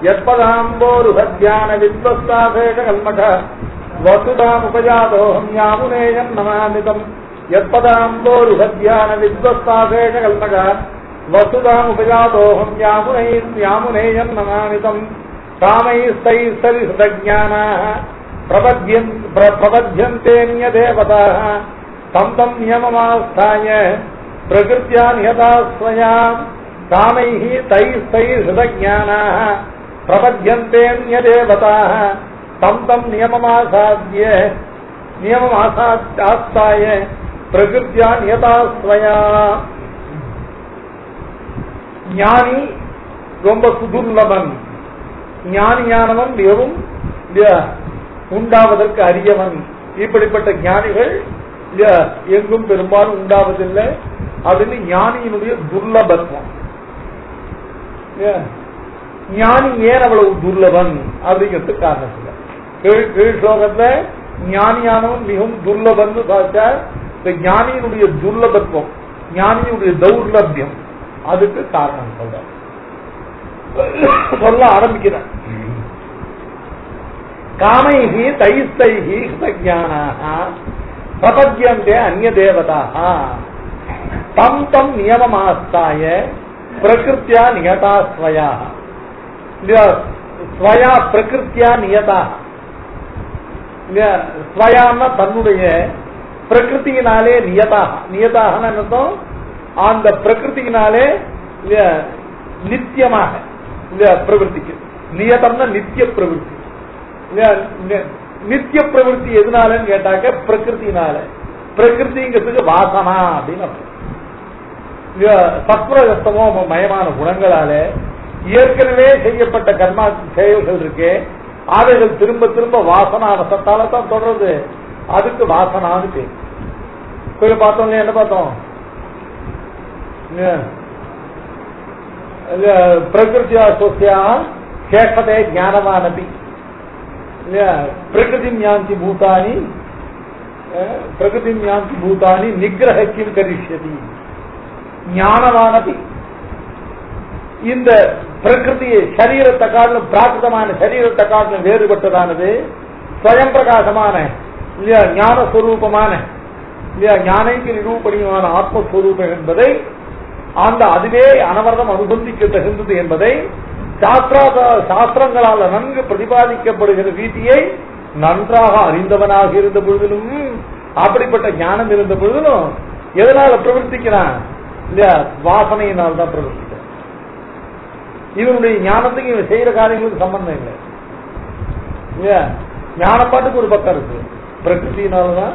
யற்பதாம்போருஹத்யான வித்வஸ்தாபேஷ கல்மட வசுதாமுபஜாதோகம் யாமுனேயம் நமாமிதம் யற்பதாம்போருஹத்யான வித்வஸ்தாபேஷ கல்மட வசுதாமுபஜாதோகம் யாமுனேயம் யாமுனேயம் நமாமிதம் कामैस्तैस्तरिहृतज्ञानाः प्रपद्यन् प्र- प्रपद्यन्तेऽन्यदेवताः तं तं नियममास्थाय प्रकृत्या निहता स्वयाम् कामैः तैस्तैर्हृतज्ञानाः प्रपद्यन्तेऽन्यदेवताः तं तं नियममासाद्य नियममासास्ताय प्रकृत्या निहता स्वया ஞானி ரொம்ப சுதுர்லபன் ஞானியானவன் மிகவும் இல்லையா, உண்டாவதற்கு அரியவன் இப்படிப்பட்ட ஞானிகள் இல்லையா, எங்கும் பெரும்பாலும் உண்டாவதில்லை அப்படின்னு ஞானியினுடைய துர்லபத்துவம் இல்லையா, ஞானி ஏன் அவ்வளவு துர்லபன் அப்படிங்கிறதுக்கு காரணம் இல்லை கீழ் கீழ் ஸ்லோகத்துல ஞானியானவன் மிகவும் துர்லபன் பார்த்தா இந்த ஞானியினுடைய துர்லபத்துவம் ஞானியினுடைய தௌர்லபியம் அதுக்கு காரணம் சொல்ற சொல்ல ஆரம்பிக்கிறேன் காமைஹி தைஸ்தைஹி ஹிருதஜானாக பிரபத்யந்தே அந்நிய தேவதாக தம் தம் நியமமாஸ்தாய பிரகிருத்தியா நியதா ஸ்வயா இல்லையா ஸ்வயா பிரகிருத்தியா நியதா இல்லையா ஸ்வயான்னா தன்னுடைய பிரகிருத்தியினாலே நியதாக நியதாகன்னு என்ன அர்த்தம் அந்த பிரகிருத்தியினாலே இல்லையா நித்தியமாக இல்லையா பிரவருத்திக்கு நியதம்னா நித்திய பிரவருத்தி இல்லையா நி- நித்திய பிரவருத்தி எதனாலன்னு கேட்டாக்க பிரகிருத்தினால பிரகிருதிங்கிறதுக்கு வாசனா அப்படின்னு அர்த்தம். இல்லையா சத்வரஸ்தமோ மயமான குணங்களால ஏற்கனவே செய்யப்பட்ட கர்மா செயல்கள் இருக்கே அவைகள் திரும்ப திரும்ப வாசனா வசத்தால தான் தொடருது அதுக்கு வாசனான்னு பேர் போய் பார்த்தோம் இல்லையா என்ன பார்த்தோம் இல்லையா? இல்லையா, பிரகிருத்தியா சொத்தியா சேஷதே ஞானவானபி இல்லையா பிரகிருதி ஞாந்தி பூதானி அஹ், பிரகிருதி ஞாந்தி பூதானி நிகிரக கிம் கரிஷ்யதி ஞானவானபி இந்த பிரகிருதியை சரீரத்தை காட்டிலும் பிராகிருதமான சரீரத்தை காட்டிலும் வேறுபட்டதானது ஸ்வயம் பிரகாசமான இல்லையா ஞான ஸ்வரூபமான இல்லையா ஞானைக்கு நிரூபணியமான ஆத்மஸ்வரூபம் என்பதை அந்த அதுவே அனவரதம் அனுபந்திக்க தகுந்தது என்பதை சாஸ்திரா சாஸ்திரங்களால் நன்கு பிரதிபாதிக்கப்படுகிற ரீதியை நன்றாக அறிந்தவனாக இருந்த பொழுதிலும் அப்படிப்பட்ட ஞானம் இருந்த பொழுதிலும் எதனால பிரவர்த்திக்கிறான் இல்லையா வாசனையினால் தான் பிரவர்த்திக்கிறான் இவனுடைய ஞானத்துக்கு இவன் செய்யற காரியங்களுக்கு சம்பந்தம் இல்லை இல்லையா ஞானம் பாட்டுக்கு ஒரு பக்கம் இருக்கு பிரகிருத்தினாலதான்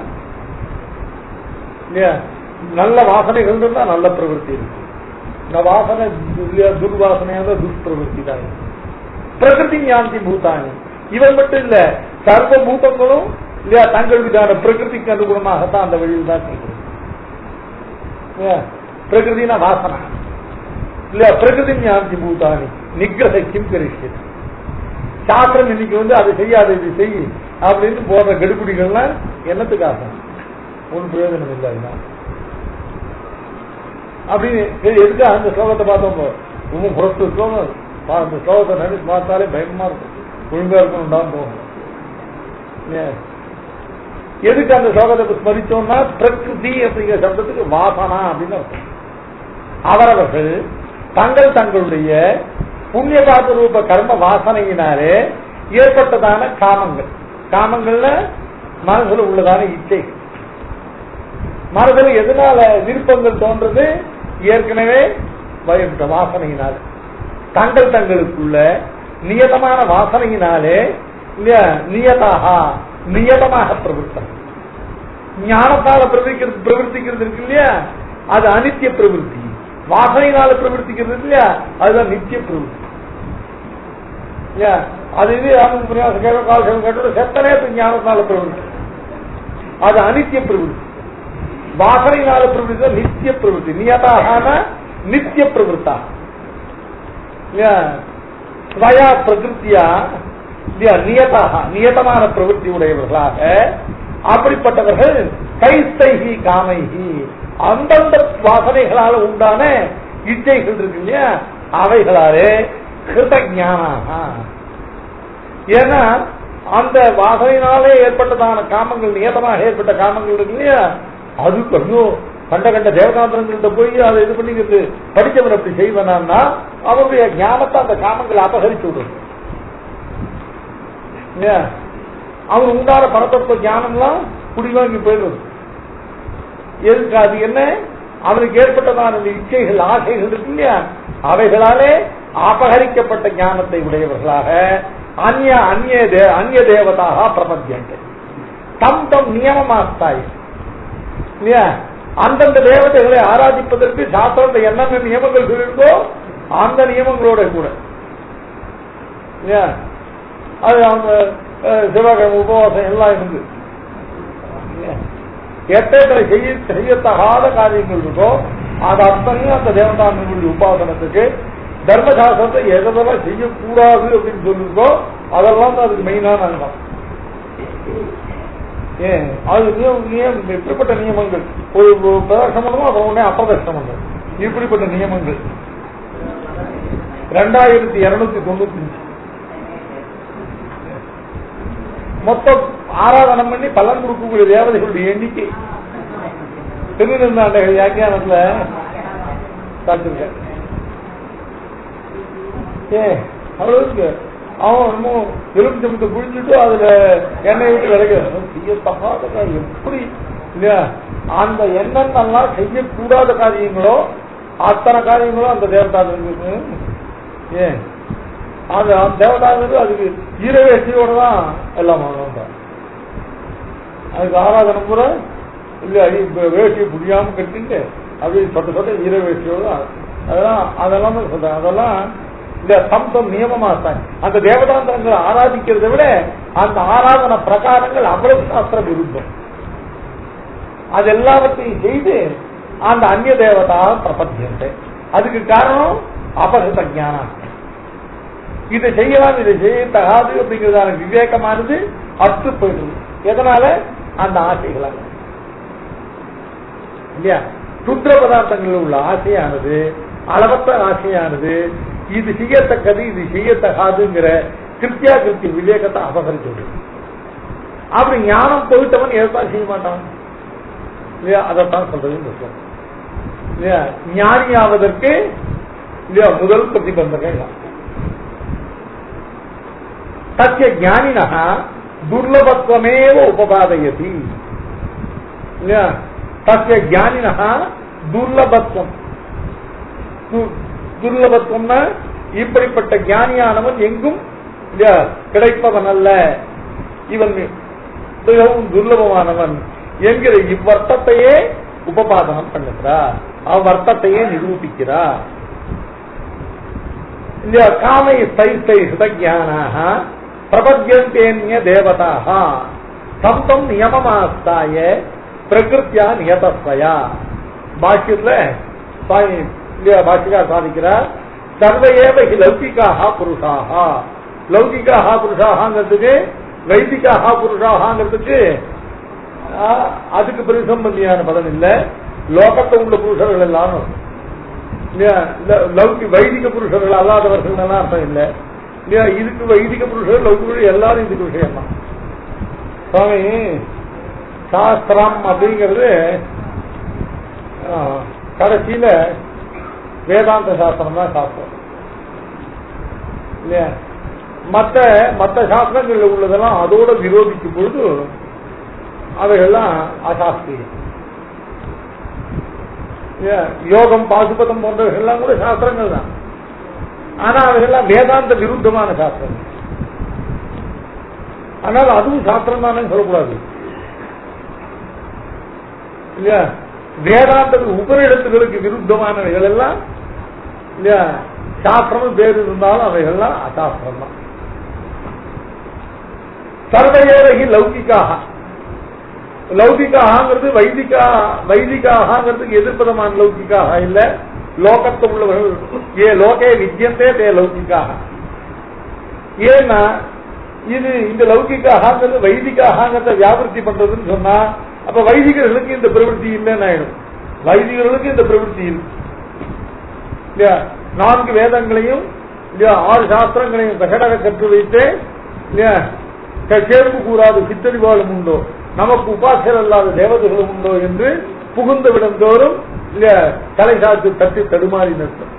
இல்லையா நல்ல வாசனைகள் இருந்தா நல்ல பிரவருத்தி இருக்கு இந்த வாசனை இல்லையா துர்வாசனையாக இருந்தா துஷ்பிரவருத்தி தான் இருக்கு. பிரகிருதி ஞானத்தி பூதானி இவன் மட்டும் இல்ல சர்வ பூதங்களும் இல்லையா தங்கள் விதான பிரகிருதிக்கு அனுகுணமாகத்தான் அந்த வழியில் தான் செய்கிறது இல்லையா? பிரகிருதினா வாசனை இல்லையா பிரகிருதி ஞானத்தி பூதானி நிகிரக கிம் கரிஷ்யது சாஸ்திரம் இன்னைக்கு வந்து அதை செய்யாத இது செய் அப்படின்னு போடுற கெடுபிடிகள்லாம் என்னத்துக்காக ஒன்றும் பிரயோஜனம் இல்லை அதுதான் அப்படின்னு சரி, எதுக்காக அந்த ஸ்லோகத்தை பார்த்தோம் ரொம்ப புறத்து ஸ்லோகம் பா- அந்த ஸ்லோகத்தை நினைச்சு பார்த்தாலே பயமா இருக்கும் ஒழுங்கா இருக்கணும் தான் போகும் ஏன்? எதுக்கு அந்த ஸ்லோகத்தை ஸ்மரிச்சோம்னா பிரகிருதி அப்படிங்கிற சப்தத்துக்கு வாசனா அப்படின்னு அர்த்தம் அவரவர்கள் தங்கள் தங்களுடைய புண்ணிய பாத ரூப கர்ம வாசனையினாலே ஏற்பட்டதான காமங்கள் காமங்கள்ல மனசுல உள்ளதான இச்சை மனசுல எதனால விருப்பங்கள் தோன்றது ஏற்கனவே வயப்பட்ட வாசனையினால தங்கள் தங்களுக்குள்ள நியதமான வாசனையினாலே இல்லையா, நியதாக நியதமாக பிரவருத்தம் ஞானத்தால பிரவர்த்திக்கிறது பிரவர்த்திக்கிறது இருக்கு இல்லையா அது அனித்திய பிரவருத்தி வாசனையினால பிரவர்த்திக்கிறது இருக்கு இல்லையா அதுதான் நித்திய பிரவருத்தி இல்லையா அது இது அவங்க பிரயாசம் கேட்க கால சேவை கேட்டோட செத்தனே ஞானத்தால பிரவருத்தி அது அனித்திய பிரவருத்தி வாசனையினால பிரவருத்தி தான் நித்திய பிரவருத்தி நியதாக நித்திய பிரவருத்தா இல்லையா ஸ்வயா பிரகிருத்தியா இல்லையா நியதாக நியதமான பிரவೃತ್ತಿ உடையவர்களாக அப்படிப்பட்டவர்கள் கைஸ்தைகி காமைகி அந்தந்த வாசனைகளால உண்டான இச்சைகள் இருக்கு இல்லையா அவைகளாலே கிருத ஞானா ஏன்னா அந்த வாசனையினாலே ஏற்பட்டதான காமங்கள் நியதமாக ஏற்பட்ட காமங்கள் இருக்கு இல்லையா அது கொஞ்சம் கண்ட கண்ட தேவதாந்திரங்கள்ட்ட போய் அதை இது பண்ணிக்கிறது படிச்சவர் அப்படி செய்வனான்னா அவருடைய ஞானத்தை அந்த காமங்களை அபகரிச்சு விடும் இல்லையா அவர் உண்டான பரதத்துவ ஞானம்லாம் குடிவாங்கி போயிடுது எதுக்கு அது என்ன அவனுக்கு ஏற்பட்டதான இந்த இச்சைகள் ஆசைகள் இருக்கு இல்லையா அவைகளாலே அபகரிக்கப்பட்ட ஞானத்தை உடையவர்களாக அந்நிய அந்நிய தே- அந்நிய தேவதாக பிரபத்தியங்கள் தம் தம் நியமமாஸ்தாய் இல்லையா அந்தந்த தேவதைகளை ஆராதிப்பதற்கு சாஸ்திரத்தை என்னென்ன நியமங்கள் இருக்கோ அந்த நியமங்களோட கூட இல்லையா அது அவங்க அஹ், சிவகிழமை உபவாசம் எல்லாம் இருந்து எத்தனை செய்ய செய்யத்தகாத காரியங்கள் இருக்கோ அது அத்தனையும் அந்த தேவதானங்களுடைய உபாசனத்துக்கு தர்மசாஸ்திரத்தை எதெல்லாம் செய்யக்கூடாது அப்படின்னு சொல்லிருக்கோ அதெல்லாம் தான் அதுக்கு மெயினான அங்கம் ஏன் அது நியம் நியம் எப்படிப்பட்ட நியமங்கள் ஒரு ஒரு பிரதர்ஷனம் அது உடனே அப்பிரதர்ஷனங்கள் இப்படிப்பட்ட நியமங்கள் ரெண்டாயிரத்தி இருநூத்தி தொண்ணூத்தி அஞ்சு மொத்தம் ஆராதனம் பண்ணி பலன் கொடுக்கக்கூடிய தேவதைகளுடைய எண்ணிக்கை திருநெல்வேலி வியாக்கியானத்துல காத்திருக்க ஏ அவ்வளவு இருக்கு அவன் என்னமோ எலுமிச்சம்பத்தை புழிஞ்சிட்டு அதுல எண்ணெய் விட்டு விளைக்கிறான் செய்யத்தகாத காரியம் எப்படி இல்லையா அந்த என்னென்னலாம் செய்யக்கூடாத காரியங்களோ அத்தனை காரியங்களும் அந்த தேவதாதனுக்கு ஏன் அது அந்த தேவதாதனுக்கு அதுக்கு ஈரவேஷ்டியோட தான் எல்லாம் பண்ணுவாங்க அதுக்கு ஆராதனை கூட இல்ல அடி இப்ப வேஷ்டியை புரியாம கட்டிட்டு அப்படி சொட்ட சொட்ட ஈர வேஷ்டியோட தான் அதெல்லாம் அதெல்லாம் தான் சொல்றேன் அதெல்லாம் இந்த சம்சம் நியமமா தான் அந்த தேவதாந்திரங்களை ஆராதிக்கிறதை விட அந்த ஆராதன பிரகாரங்கள் அவ்வளவு சாஸ்திர விருத்தம் அது எல்லாவற்றையும் செய்து அந்த அந்நிய தேவதா பிரபத்தியத்தை அதுக்கு காரணம் அபகத ஞானம் இதை செய்யலாம் இதை செய்யத்தகாது அப்படிங்கிறதான விவேகமானது அற்று போயிடுது எதனால அந்த ஆசைகளால் இல்லையா சுத்திர பதார்த்தங்களில் உள்ள ஆசையானது அளவற்ற ஆசையானது இது செய்யத்தக்கது இது செய்யத்தகாதுங்கிற கிருத்தியா கிருத்தி விவேகத்தை அபகரிச்சு விடுது அப்படி ஞானம் போயிட்டவன் எதைத்தான் செய்ய மாட்டான் இல்லையா அதைத்தான் சொல்றது இந்த ஸ்லோகம். இல்லையா ஞானியாவதற்கு இல்லையா முதல் பிரதிபந்தகம் இதான். தस्य ज्ञानिनः दुर्लभत्वमेव उपपादयति இல்லையா தस्य ज्ञानिनः துர்லபத்துவம் து- துர்லபத்துவம்னா இப்படிப்பட்ட ஞானியானவன் எங்கும் இல்லையா கிடைப்பவன் அல்ல இவன் மிகவும் துர்லபமானவன் என்கிற இவ்வர்த்தத்தையே உபபாதனம் பண்ணுகிறார் அவ்வர்த்தத்தையே நிரூபிக்கிறார் இல்லையா காமை சைத்தை ஹிருதஜானாக பிரபத்யந்தேன்ய தேவதாக தம் தம் நியமமாஸ்தாய பிரகிருத்தியா நியதஸ்வயா பாஷ்யத்துல சுவாமி இல்லையா பாஷ்யக்கா சாதிக்கிறார் சர்வையேவ ஹி லௌகிகாக புருஷாக லௌகிகாக புருஷாகங்கிறதுக்கு வைதிகாக புருஷாகங்கிறதுக்கு ஆ, அதுக்கு பரிசம்பந்தியான பலன் இல்ல லோகத்தை உள்ள புருஷர்கள் எல்லாரும் இல்லையா ல- லௌகி வைதிக புருஷர்கள் அல்லாதவர்கள் எல்லாம் அர்த்தம் இல்ல இல்லையா இதுக்கு வைதிக புருஷர்கள் லௌகிக புருஷர் எல்லாரும் இதுக்கு விஷயம் தான் சுவாமி சாஸ்திரம் அப்படிங்கிறது ஆ, கடைசியில வேதாந்த சாஸ்திரம் தான் சாஸ்திரம் இல்லையா மத்த மத்த சாஸ்திரங்கள்ல உள்ளதெல்லாம் அதோட விரோதிக்கும் பொழுது அவைகள்லாம் அசாஸ்திரியம் இல்லையா? யோகம் பாசுபதம் போன்றவைகள்லாம் கூட சாஸ்திரங்கள் தான் ஆனா அவைகள்லாம் வேதாந்த விருத்தமான சாஸ்திரங்கள் ஆனால் அதுவும் சாஸ்திரம் தானே சொல்லக்கூடாது இல்லையா வேதாந்த உபரிடத்துகளுக்கு விருத்தமானவைகள் எல்லாம் இல்லையா சாஸ்திரம் பேர் இருந்தாலும் அவைகள்லாம் அசாஸ்திரம் தான் சர்வையேகி லௌகிக்காக லௌகிக்காகங்கிறது வைதிகா வைதிகாகங்கிறதுக்கு எதிர்ப்பதமான லௌகிக்காக இல்ல லோகத்தில் உள்ளவர்கள் ஏ லோகே வித்தியந்தே தே லௌகிக்காக ஏன்னா இது இந்த லௌகிக்காகங்கிறது வைதிகாகங்கிறத வியாபிருத்தி பண்றதுன்னு சொன்னா அப்ப வைதிகர்களுக்கு இந்த பிரவೃತ್ತಿ இல்லைன்னு ஆயிடும் வைதிகர்களுக்கு இந்த பிரவೃತ್ತಿ இருக்கு இல்லையா நான்கு வேதங்களையும் இல்லையா ஆறு சாஸ்திரங்களையும் கசடக கற்று வைத்து இல்லையா க- சேர்ப்பு கூறாது சித்தறிவாளும் உண்டோ நமக்கு உபாசர் அல்லாத தேவதைகளும் உண்டோ என்று புகுந்த விடந்தோறும் இல்லையா தலை சாத்து தட்டி தடுமாறி நிற்கும்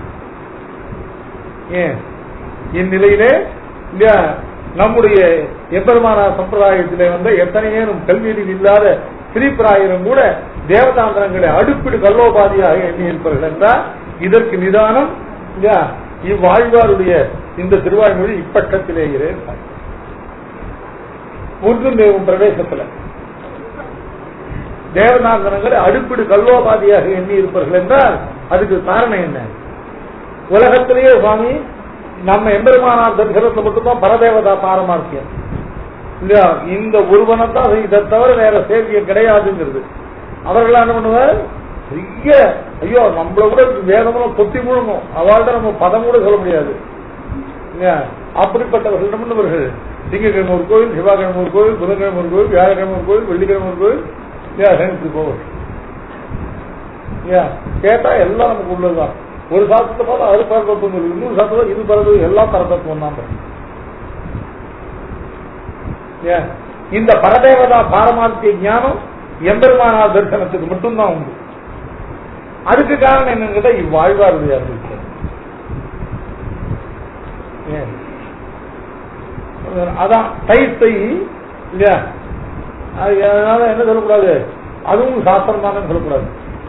ஏன் இந்நிலையிலே இல்லையா நம்முடைய எம்பெருமானா சம்பிரதாயத்திலே வந்த எத்தனையேனும் கல்வியில் இல்லாத ஸ்ரீபிராயரும் கூட தேவதாந்திரங்களை அடுப்பிடு கல்லோபாதியாக எண்ணி இருப்பார்கள் என்றால் இதற்கு நிதானம் இல்லையா இவ்வாழ்வாருடைய இந்த திருவாய்மொழி இப்பட்டத்திலேயே இருப்பார் ஒன்றும் தேவும் பிரவேசத்துல தேவதாந்திரங்களை அடுப்பிடு கல்லோபாதியாக எண்ணி இருப்பார்கள் என்றால் அதுக்கு காரணம் என்ன உலகத்திலேயே சுவாமி நம்ம எம்பெருமானார் தரிசனத்தை மட்டும்தான் பரதேவதா பாரமார்த்தியம் இல்லையா இந்த ஒருவனைத்தான் இதை தவிர வேற சேவியம் கிடையாதுங்கிறது அவர்களாம் என்ன பண்ணுவார் பெரிய ஐயோ நம்மள கூட வேதமெல்லாம் கொத்தி முழுங்கும் அவள்கிட்ட நம்ம பதம் கூட சொல்ல முடியாது இல்லையா அப்படிப்பட்டவர்கள் என்ன பண்ணுவார்கள் திங்கக்கிழமை ஒரு கோயில் செவ்வாய்க்கிழமை ஒரு கோயில் புதன்கிழமை ஒரு கோயில் வியாழக்கிழமை ஒரு கோயில் வெள்ளிக்கிழமை ஒரு கோயில் இல்லையா இப்படி போவார் இல்லையா கேட்டா எல்லாம் நமக்கு உள்ளதுதான் ஒரு சாஸ்திரத்தை பார்த்தா அது பரதத்துவம் இருக்கு இன்னொரு சாஸ்திரம் இது பரதம் எல்லாம் பரதத்துவம் தான் ஏன்? இந்த பரதேவதா பாரமார்த்திய ஞானம் எம்பெருமானா தரிசனத்துக்கு மட்டும்தான் உண்டு அதுக்கு காரணம் என்னன்னு கேட்டா இவ்வாழ்வாருடைய அருள் ஏன்? அதான் தை தை இல்லையா அது அதனால என்ன சொல்லக்கூடாது அதுவும் சாஸ்திரம் தானே சொல்லக்கூடாது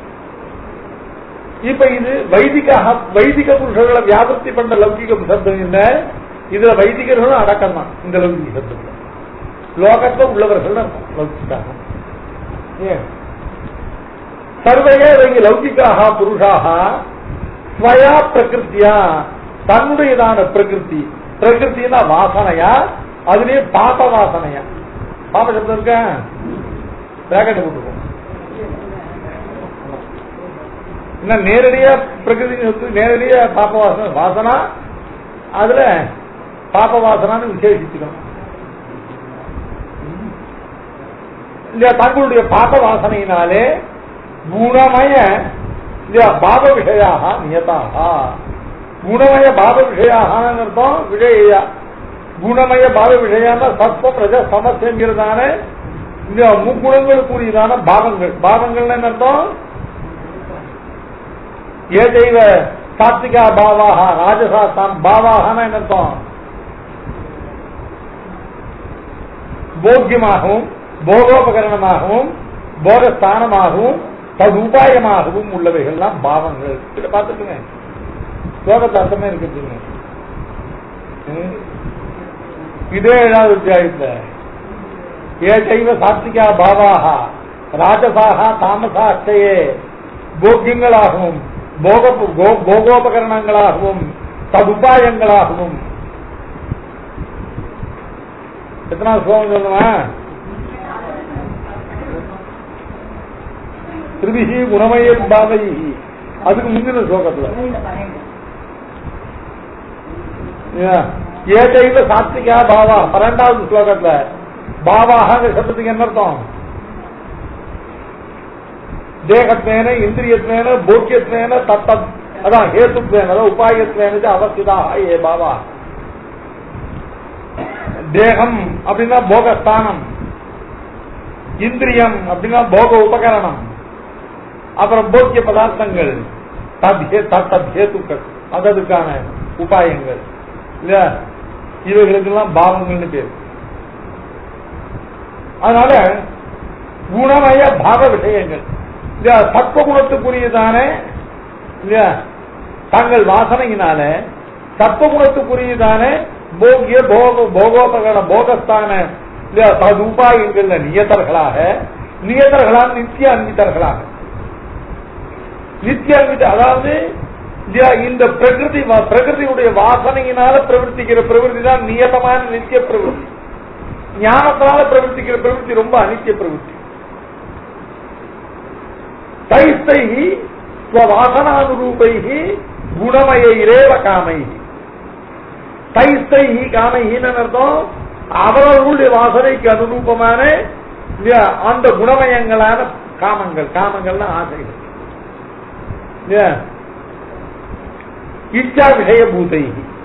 இப்ப இது வைதிக வைதிக புருஷர்களை வியாபத்தி பண்ற லௌகிக சப்தம் என்ன இதுல வைதிகர்களும் அடக்கம் தான் இந்த லௌகிக சப்தத்துல லோகத்துல உள்ளவர்கள் அர்த்தம் லௌகிக்காக ஏன் சர்வையே இவங்க லௌகிக்காக புருஷாக ஸ்வயா பிரகிருத்தியா தன்னுடையதான பிரகிருதி பிரகிருத்தினா வாசனையா அதுலயே பாப வாசனையா பாப சப்தம் இருக்க பேக்கெட் போட்டுக்கோ என்ன நேரடியா பிரகிருதி வந்து நேரடியா பாப்ப வாசனை வாசனா அதுல பாப்ப வாசனான்னு விசேஷிச்சுக்கணும் இல்லையா தங்களுடைய பாப்ப வாசனையினாலே குணமய இல்லையா பாப விஷயாக நியதாக குணமய பாப விஷயாக அர்த்தம் விஷயா குணமய பாப விஷயான்னா சத்வம் ரஜ சமஸ்ங்கிறதான இந்த முக்குணங்களுக்குரியதான பாவங்கள் பாவங்கள்னு என்ன அர்த்தம் ஏதைவ சாத்விகா பாவாக ராஜசா தாம் பாவாகனா என்ன அர்த்தம் போக்கியமாகவும் போகோபகரணமாகவும் போகஸ்தானமாகவும் ததுபாயமாகவும் உள்ளவைகள்லாம் பாவங்கள் இதை பார்த்துட்டுங்க ஸ்லோகத்து அர்த்தமே இருக்குதுங்க ம். இதே ஏழாவது அத்தியாயத்துல ஏதைவ சாத்விகா பாவாக ராஜசாக தாமசாட்சையே போக்கியங்களாகவும் போக கோ- போகோபகரணங்களாகவும் ததுபாயங்களாகவும் எத்தனாவது ஸ்லோகம் சொல்லுமா திருவிஹி குணமய பாவை அதுக்கு முந்தின ஸ்லோகத்துல ஏதைவ சாத்விகா பாவா பன்னெண்டாவது ஸ்லோகத்துல பாவாக சப்தத்துக்கு என்ன அர்த்தம் தேகத்வேன இந்திரியத்வேன போக்கியத்வேன தத்தத் அதான் ஹேத்துத்வேன அதாவது உபாயத்வேன அவசியதாக ஏ பாவா தேகம் அப்படின்னா போகஸ்தானம் இந்திரியம் அப்படின்னா போக உபகரணம் அப்புறம் போக்கிய பதார்த்தங்கள் தத் ஹே- தத் தத் ஹேத்துக்கள் அதற்கான உபாயங்கள் இல்ல இவைகளுக்கெல்லாம் பாவங்கள்னு பேர் அதனால குணமய பாவ விஷயங்கள் இந்த சத்வ குணத்துக்குரியதான இல்லையா தங்கள் வாசனையினால சத்வ குணத்துக்குரியதான போகிய போக போகோபகரண போகஸ்தான இல்லையா தது உபாயங்கள்ல நியத்தர்களாக நியத்தர்களாக நித்திய அன்பித்தர்களாக நித்திய அன்பித்த அதாவது இல்லையா இந்த பிரகிருதி வா- பிரகிருதியுடைய வாசனையினால பிரவர்த்திக்கிற பிரவருத்தி தான் நியதமான நித்திய பிரவருத்தி ஞானத்தினால பிரவர்த்திக்கிற பிரவருத்தி ரொம்ப அனித்திய பிரவருத்தி தைஸ்தை ஸ்வவாசனானுரூபை குணமயிரேவ காமை தைஸ்தை காமைன்னு அர்த்தம் அவரவர்களுடைய வாசனைக்கு அனுரூபமான இல்லையா, அந்த குணமயங்களான காமங்கள் காமங்கள்னா ஆசைகள் இல்லையா? இச்சா விஷய பூதை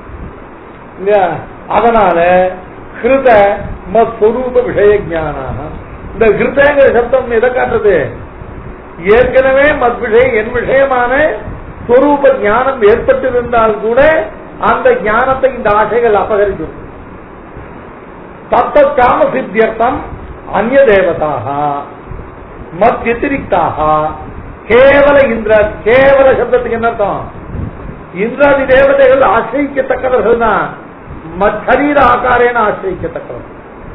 இல்லையா அதனால ஹிருத மஸ்வரூப விஷய ஞானாக இந்த ஹிருதங்கிற சப்தம் எதை காட்டுறது ஏற்கனவே மத் விஷயம் என் விஷயமான ஸ்வரூப ஞானம் ஏற்பட்டிருந்தால் கூட அந்த ஞானத்தை இந்த ஆசைகள் அபகரிக்கும் தத்த காம சித்தியர்த்தம் அந்நிய தேவதாக மத் வத்திரிக்தாக கேவல இந்திர கேவல சப்தத்துக்கு என்ன அர்த்தம் இந்திராதி தேவதைகள் ஆசிரிக்கத்தக்கவர்கள் தான் மச்சரீர ஆக்காரேன ஆசிரிக்கத்தக்கவர்கள்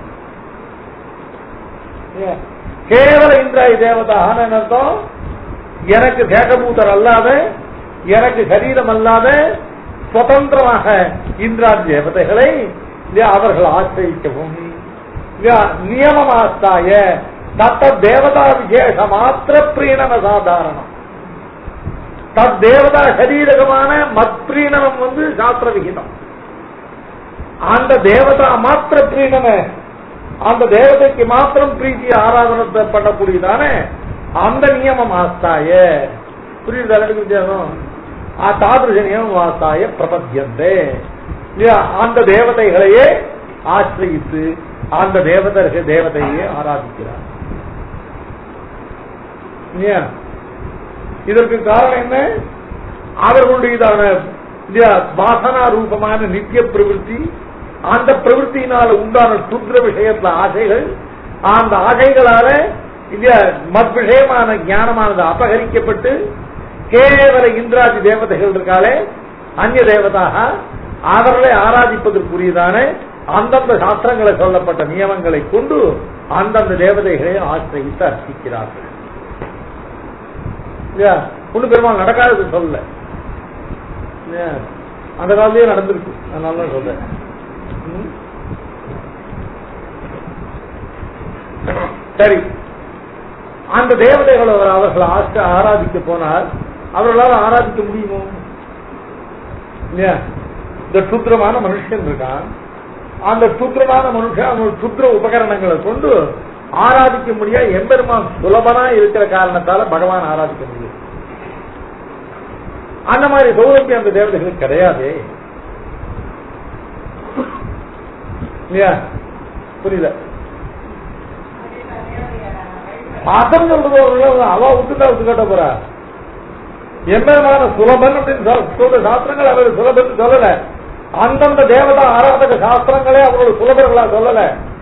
ஏன்? கேவல இந்திராதி தேவதான்னு என்ன அர்த்தம் எனக்கு தேகபூதர் அல்லாத எனக்கு சரீரம் அல்லாத சுதந்திரமாக இந்திராதி தேவதைகளை இல்லையா, அவர்கள் ஆசிரியிக்கவும் இல்லையா, நியமமாஸ்தாய தத்த தேவதா விசேஷ மாத்திர பிரீணன சாதாரணம் தத் தேவதா சரீரகமான மத்பிரீணனம் வந்து சாஸ்திர விகிதம் அந்த தேவதா மாத்திர பிரீணன அந்த தேவதைக்கு மாத்திரம் பிரீத்தி ஆராதனத்தை பண்ணக்கூடியதானே அந்த நியமம் ஆஸ்தாய புரியுது ரெண்டு வித்தியாசம் ஆ தாதிருஷ நியமம் ஆஸ்தாய பிரபத்தியந்தே இல்லையா அந்த தேவதைகளையே ஆசிரியித்து அந்த தேவதர்கள் தேவதையே ஆராதிக்கிறார் இல்லையா இதற்கு காரணம் என்ன அவர்களுடையதான இல்லையா வாசனா ரூபமான நித்திய பிரவೃತ್ತಿ அந்த பிரவೃತ್ತಿயினால உண்டான சுத்ர விஷயத்துல ஆசைகள் அந்த ஆசைகளால இல்லையா மத் விஷயமான ஞானமானது அபகரிக்கப்பட்டு கேவல இந்திராதி தேவதைகள் இருக்காளே அந்நிய தேவதாக அவர்களை ஆராதிப்பதற்குரியதான அந்தந்த சாஸ்திரங்களை சொல்லப்பட்ட நியமங்களை கொண்டு அந்தந்த தேவதைகளை ஆசிரியத்து அர்ப்பிக்கிறார்கள் இல்லையா ஒண்ணு பெருமாள் நடக்காதது சொல்லல இல்லையா? அந்த காலத்திலேயே நடந்திருக்கு அதனால தான் சொல்றேன் ம்? சரி அந்த தேவதைகள் அவர் அவர்கள் ஆசை ஆராதிக்க போனால் அவர்களால் ஆராதிக்க முடியுமோ இல்லையா இந்த சுத்திரமான மனுஷன் இருக்கான் அந்த சுத்திரமான மனுஷன் அவன் சுத்திர உபகரணங்களை கொண்டு ஆராதிக்க முடியாது எம்பெருமான் சுலபனா இருக்கிற காரணத்தால பகவான் ஆராதிக்க முடியும் அந்த மாதிரி சௌலபியம் அந்த தேவதைகளுக்கு கிடையாது இல்லையா புரியல அசம் சொல்றது ஒரு அவ விட்டுட்டா விட்டு கட்ட போறா எம்பெருமான சுலபன் அப்படின்னு சொல்- சொல்ற சாஸ்திரங்கள் அவர் சுலபன் சொல்லல அந்தந்த தேவதா ஆராதக சாஸ்திரங்களே அவரோட சுலபர்களா சொல்லல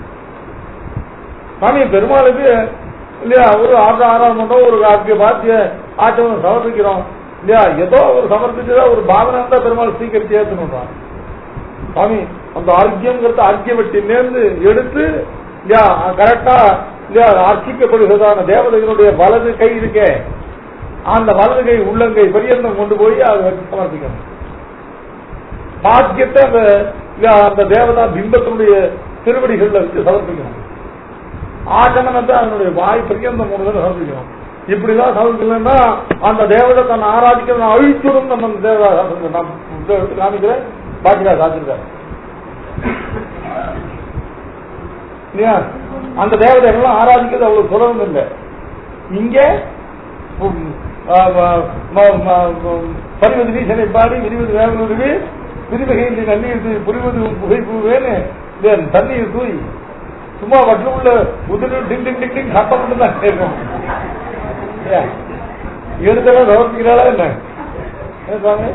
சாமி பெருமாளுக்கு இல்லையா ஒரு ஆற்ற ஆராதனை பண்றோம் ஒரு ஆத்திய பாத்திய ஆச்சரம் சமர்ப்பிக்கிறோம் இல்லையா ஏதோ ஒரு சமர்ப்பிச்சதா ஒரு பாவனை இருந்தா பெருமாள் சீக்கிரம் ஏத்தணும் சாமி அந்த ஆர்க்கியங்கிறது ஆர்க்கிய வெட்டிலேருந்து எடுத்து இல்லையா கரெக்டா இல்லையா அர்ச்சிக்கப்படுகிறதான தேவதைகளுடைய வலது கை இருக்கே அந்த வலது கை உள்ளங்கை பரியந்தம் கொண்டு போய் அதை வச்சு சமர்ப்பிக்கணும் பாக்கியத்தை அந்த இல்லையா, அந்த தேவதா பிம்பத்தினுடைய திருவடிகள்ல வச்சு சமர்ப்பிக்கணும் ஆச்சமனத்தை அதனுடைய வாய் பரியந்தம் கொண்டு வந்து சமர்ப்பிக்கணும் இப்படிதான் சமர்ப்பிக்கலன்னா அந்த தேவதை தன்னை ஆராதிக்கிறத அழிச்சுடும் நம்ம அந்த தேவதா சாஸ்திரம் நான் இதை எடுத்து காமிக்கிறேன் பாக்கியா சாத்திருக்காரு இல்லையா அந்த தேவதைகள்லாம் ஆராதிக்கிறது அவ்வளவு சுலபம் இல்லை இங்க உம், ஆ, ம- ம- ம- ம- பரிவது வீசனை பாடி விரிவது வேவனுருவி விரிவகையில் நன்னீர் புரிவது புகை பூவேன்னு இந்த தண்ணீர் தூய் சும்மா வட்டு உள்ள உதிரி டிங் டிங் டிங் டிங் சத்தம் மட்டும் தான் கேட்கும் எடுத்தெல்லாம் சமர்ப்பிக்கிறாளா என்ன ஏன் சுவாமி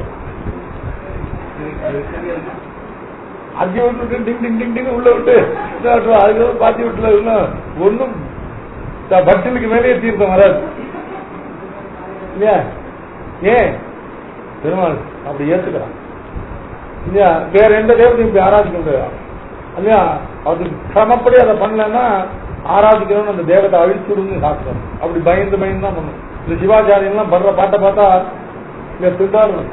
அஞ்சு விட்டு டிங் டிங் டிங் டிங் உள்ள விட்டு அதுக்கு பாத்தி விட்டுல இன்னும் ஒன்னும் பக்தனுக்கு மேலேயே தீர்த்தம் வராது இல்லையா ஏன் பெருமாள் அப்படி ஏத்துக்கிறான் இல்லையா வேற எந்த தேவதையும் இப்படி ஆராதிக்க முடியாது இல்லையா அது கிரமப்படி அதை பண்ணலன்னா ஆராதிக்கணும்னு அந்த தேவத்தை அழிச்சுடுன்னு சாப்பிடும் அப்படி பயந்து பயந்து தான் பண்ணும் இந்த சிவாச்சாரியன்லாம் படுற பாட்டை பார்த்தா இங்க திண்டாடணும்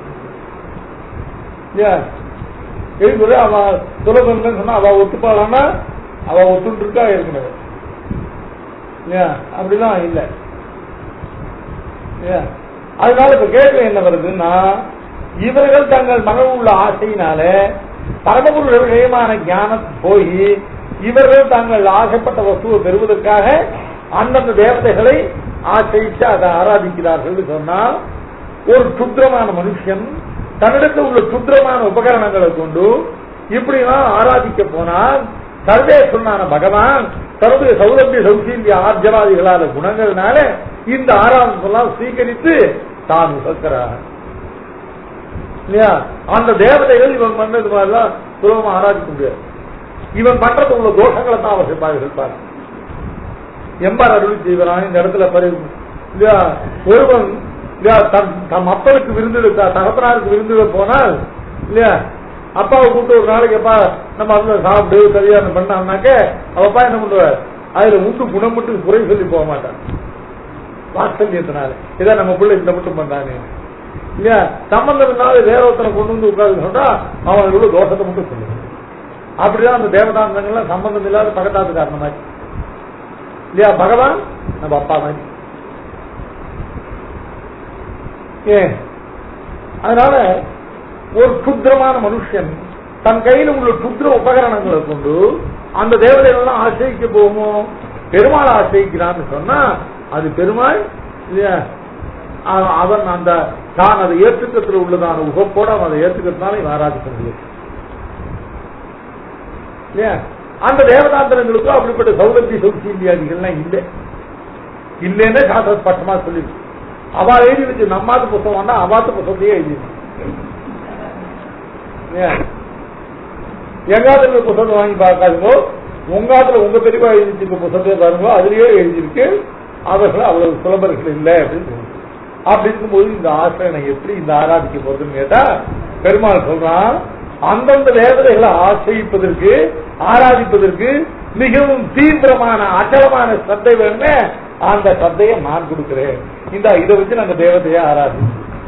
இல்லையா எழுதுறது அவ சுலபம் சொன்னா அவ ஒத்துப்பாளான்னா அவ ஒத்துட்டு இருக்கா ஏற்கனவே இல்லையா அப்படிலாம் இல்லை இல்லையா அதனால இப்ப கேள்வி என்ன வருதுன்னா இவர்கள் தங்கள் மனதில் உள்ள ஆசையினால பரமபுருஷ விஷயமான ஞானம் போய் இவர்கள் தாங்கள் ஆசைப்பட்ட வஸ்துவை பெறுவதற்காக அந்தந்த தேவதைகளை ஆசைத்து அதை ஆராதிக்கிறார்கள் சொன்னால் ஒரு சுத்திரமான மனுஷன் தன்னிடத்தில் உள்ள சுத்திரமான உபகரணங்களை கொண்டு இப்படிலாம் ஆராதிக்க போனால் சர்வேஸ்வரனான பகவான் தன்னுடைய சௌலபிய சௌசீல்ய ஆர்ஜவாதிகளான குணங்கள்னால இந்த ஆராதனெல்லாம் ஸ்வீகரித்து தான் உசக்கிறார் இல்லையா அந்த தேவதைகள் இவன் பண்ணது மாதிரிலாம் சுலபமா ஆராதிக்க முடியாது இவன் பண்றது உள்ள தோஷங்களை தான் அவர் இருப்பார் எம்பார் அருள் செய்வரான் இந்த இடத்துல பரி இல்லையா ஒருவன் இல்லையா தன் தம் அப்பனுக்கு விருந்து தகப்பனாருக்கு விருந்து போனால் இல்லையா அப்பாவை கூப்பிட்டு ஒரு நாளைக்கு அப்பா நம்ம வந்து சாப்பிடு கல்யாணம் பண்ணாம்னாக்க அவ அப்பா என்ன பண்ணுவார் அதுல உண்டு குணம் மட்டும் குறை சொல்லி போக மாட்டான் வாத்சல்யத்தினால இதை நம்ம பிள்ளை இந்த மட்டும் பண்றானே இல்லையா சம்பந்தம் இல்லாத வேற ஒருத்தனை கொண்டு வந்து உட்கார்ந்து சொன்னா அவன் இவ்வளவு தோஷத்தை மட்டும் சொல்லுவான் அப்படிதான் அந்த தேவதாந்தங்கள்லாம் சம்பந்தம் இல்லாத பகத்தாத்து காரணமாச்சு இல்லையா பகவான் நம்ம அப்பா மாதிரி ஏன் அதனால ஒரு க்ஷுத்ரமான மனுஷன் தன் கையில உள்ள க்ஷுத்ர உபகரணங்களை கொண்டு அந்த தேவதைகள்லாம் ஆசிரிக்க போகுமோ பெருமாள் ஆசிரிக்கிறான்னு சொன்னா அது பெருமாள் இல்லையா அவ- அவன் அந்த தான் அதை ஏற்றுக்கத்தில் உள்ளதான உகப்போட அவன் அதை ஏற்றுக்கிறதுனால இவன் ஆராதிக்க முடியும் இல்லையா அந்த தேவதாந்திரங்களுக்கும் அப்படிப்பட்ட சௌலபிய சௌசீல்யாதிகள்லாம் இல்லை இல்லைன்னு சாஸ்திர ஸ்பஷ்டமா சொல்லிருக்கு அவ எழுதி வச்சு நம்மாத்து புத்தகம்னா அவாத்து புத்தகத்தையே எழுதி எங்காத்துல புத்தகத்தை வாங்கி பார்க்காதுங்கோ உங்காத்துல உங்க பெரியவா எழுதிருக்க புத்தகத்தை பாருங்க அதுலயே எழுதியிருக்கு அவர்கள் அவ்வளவு சுலபர்கள் இல்லை அப்படின்னு சொல்லுது. அப்படி இருக்கும்போது இந்த ஆசிரியனை எப்படி இந்த ஆராதிக்க போறதுன்னு கேட்டா பெருமாள் சொல்றான் அந்தந்த தேவதைகளை ஆசிரிப்பதற்கு ஆராதிப்பதற்கு மிகவும் தீவிரமான அச்சலமான சத்தை வேணுமே அந்த சத்தையை நான் கொடுக்கிறேன் இந்த இதை வச்சு நாங்க தேவதையை ஆராதி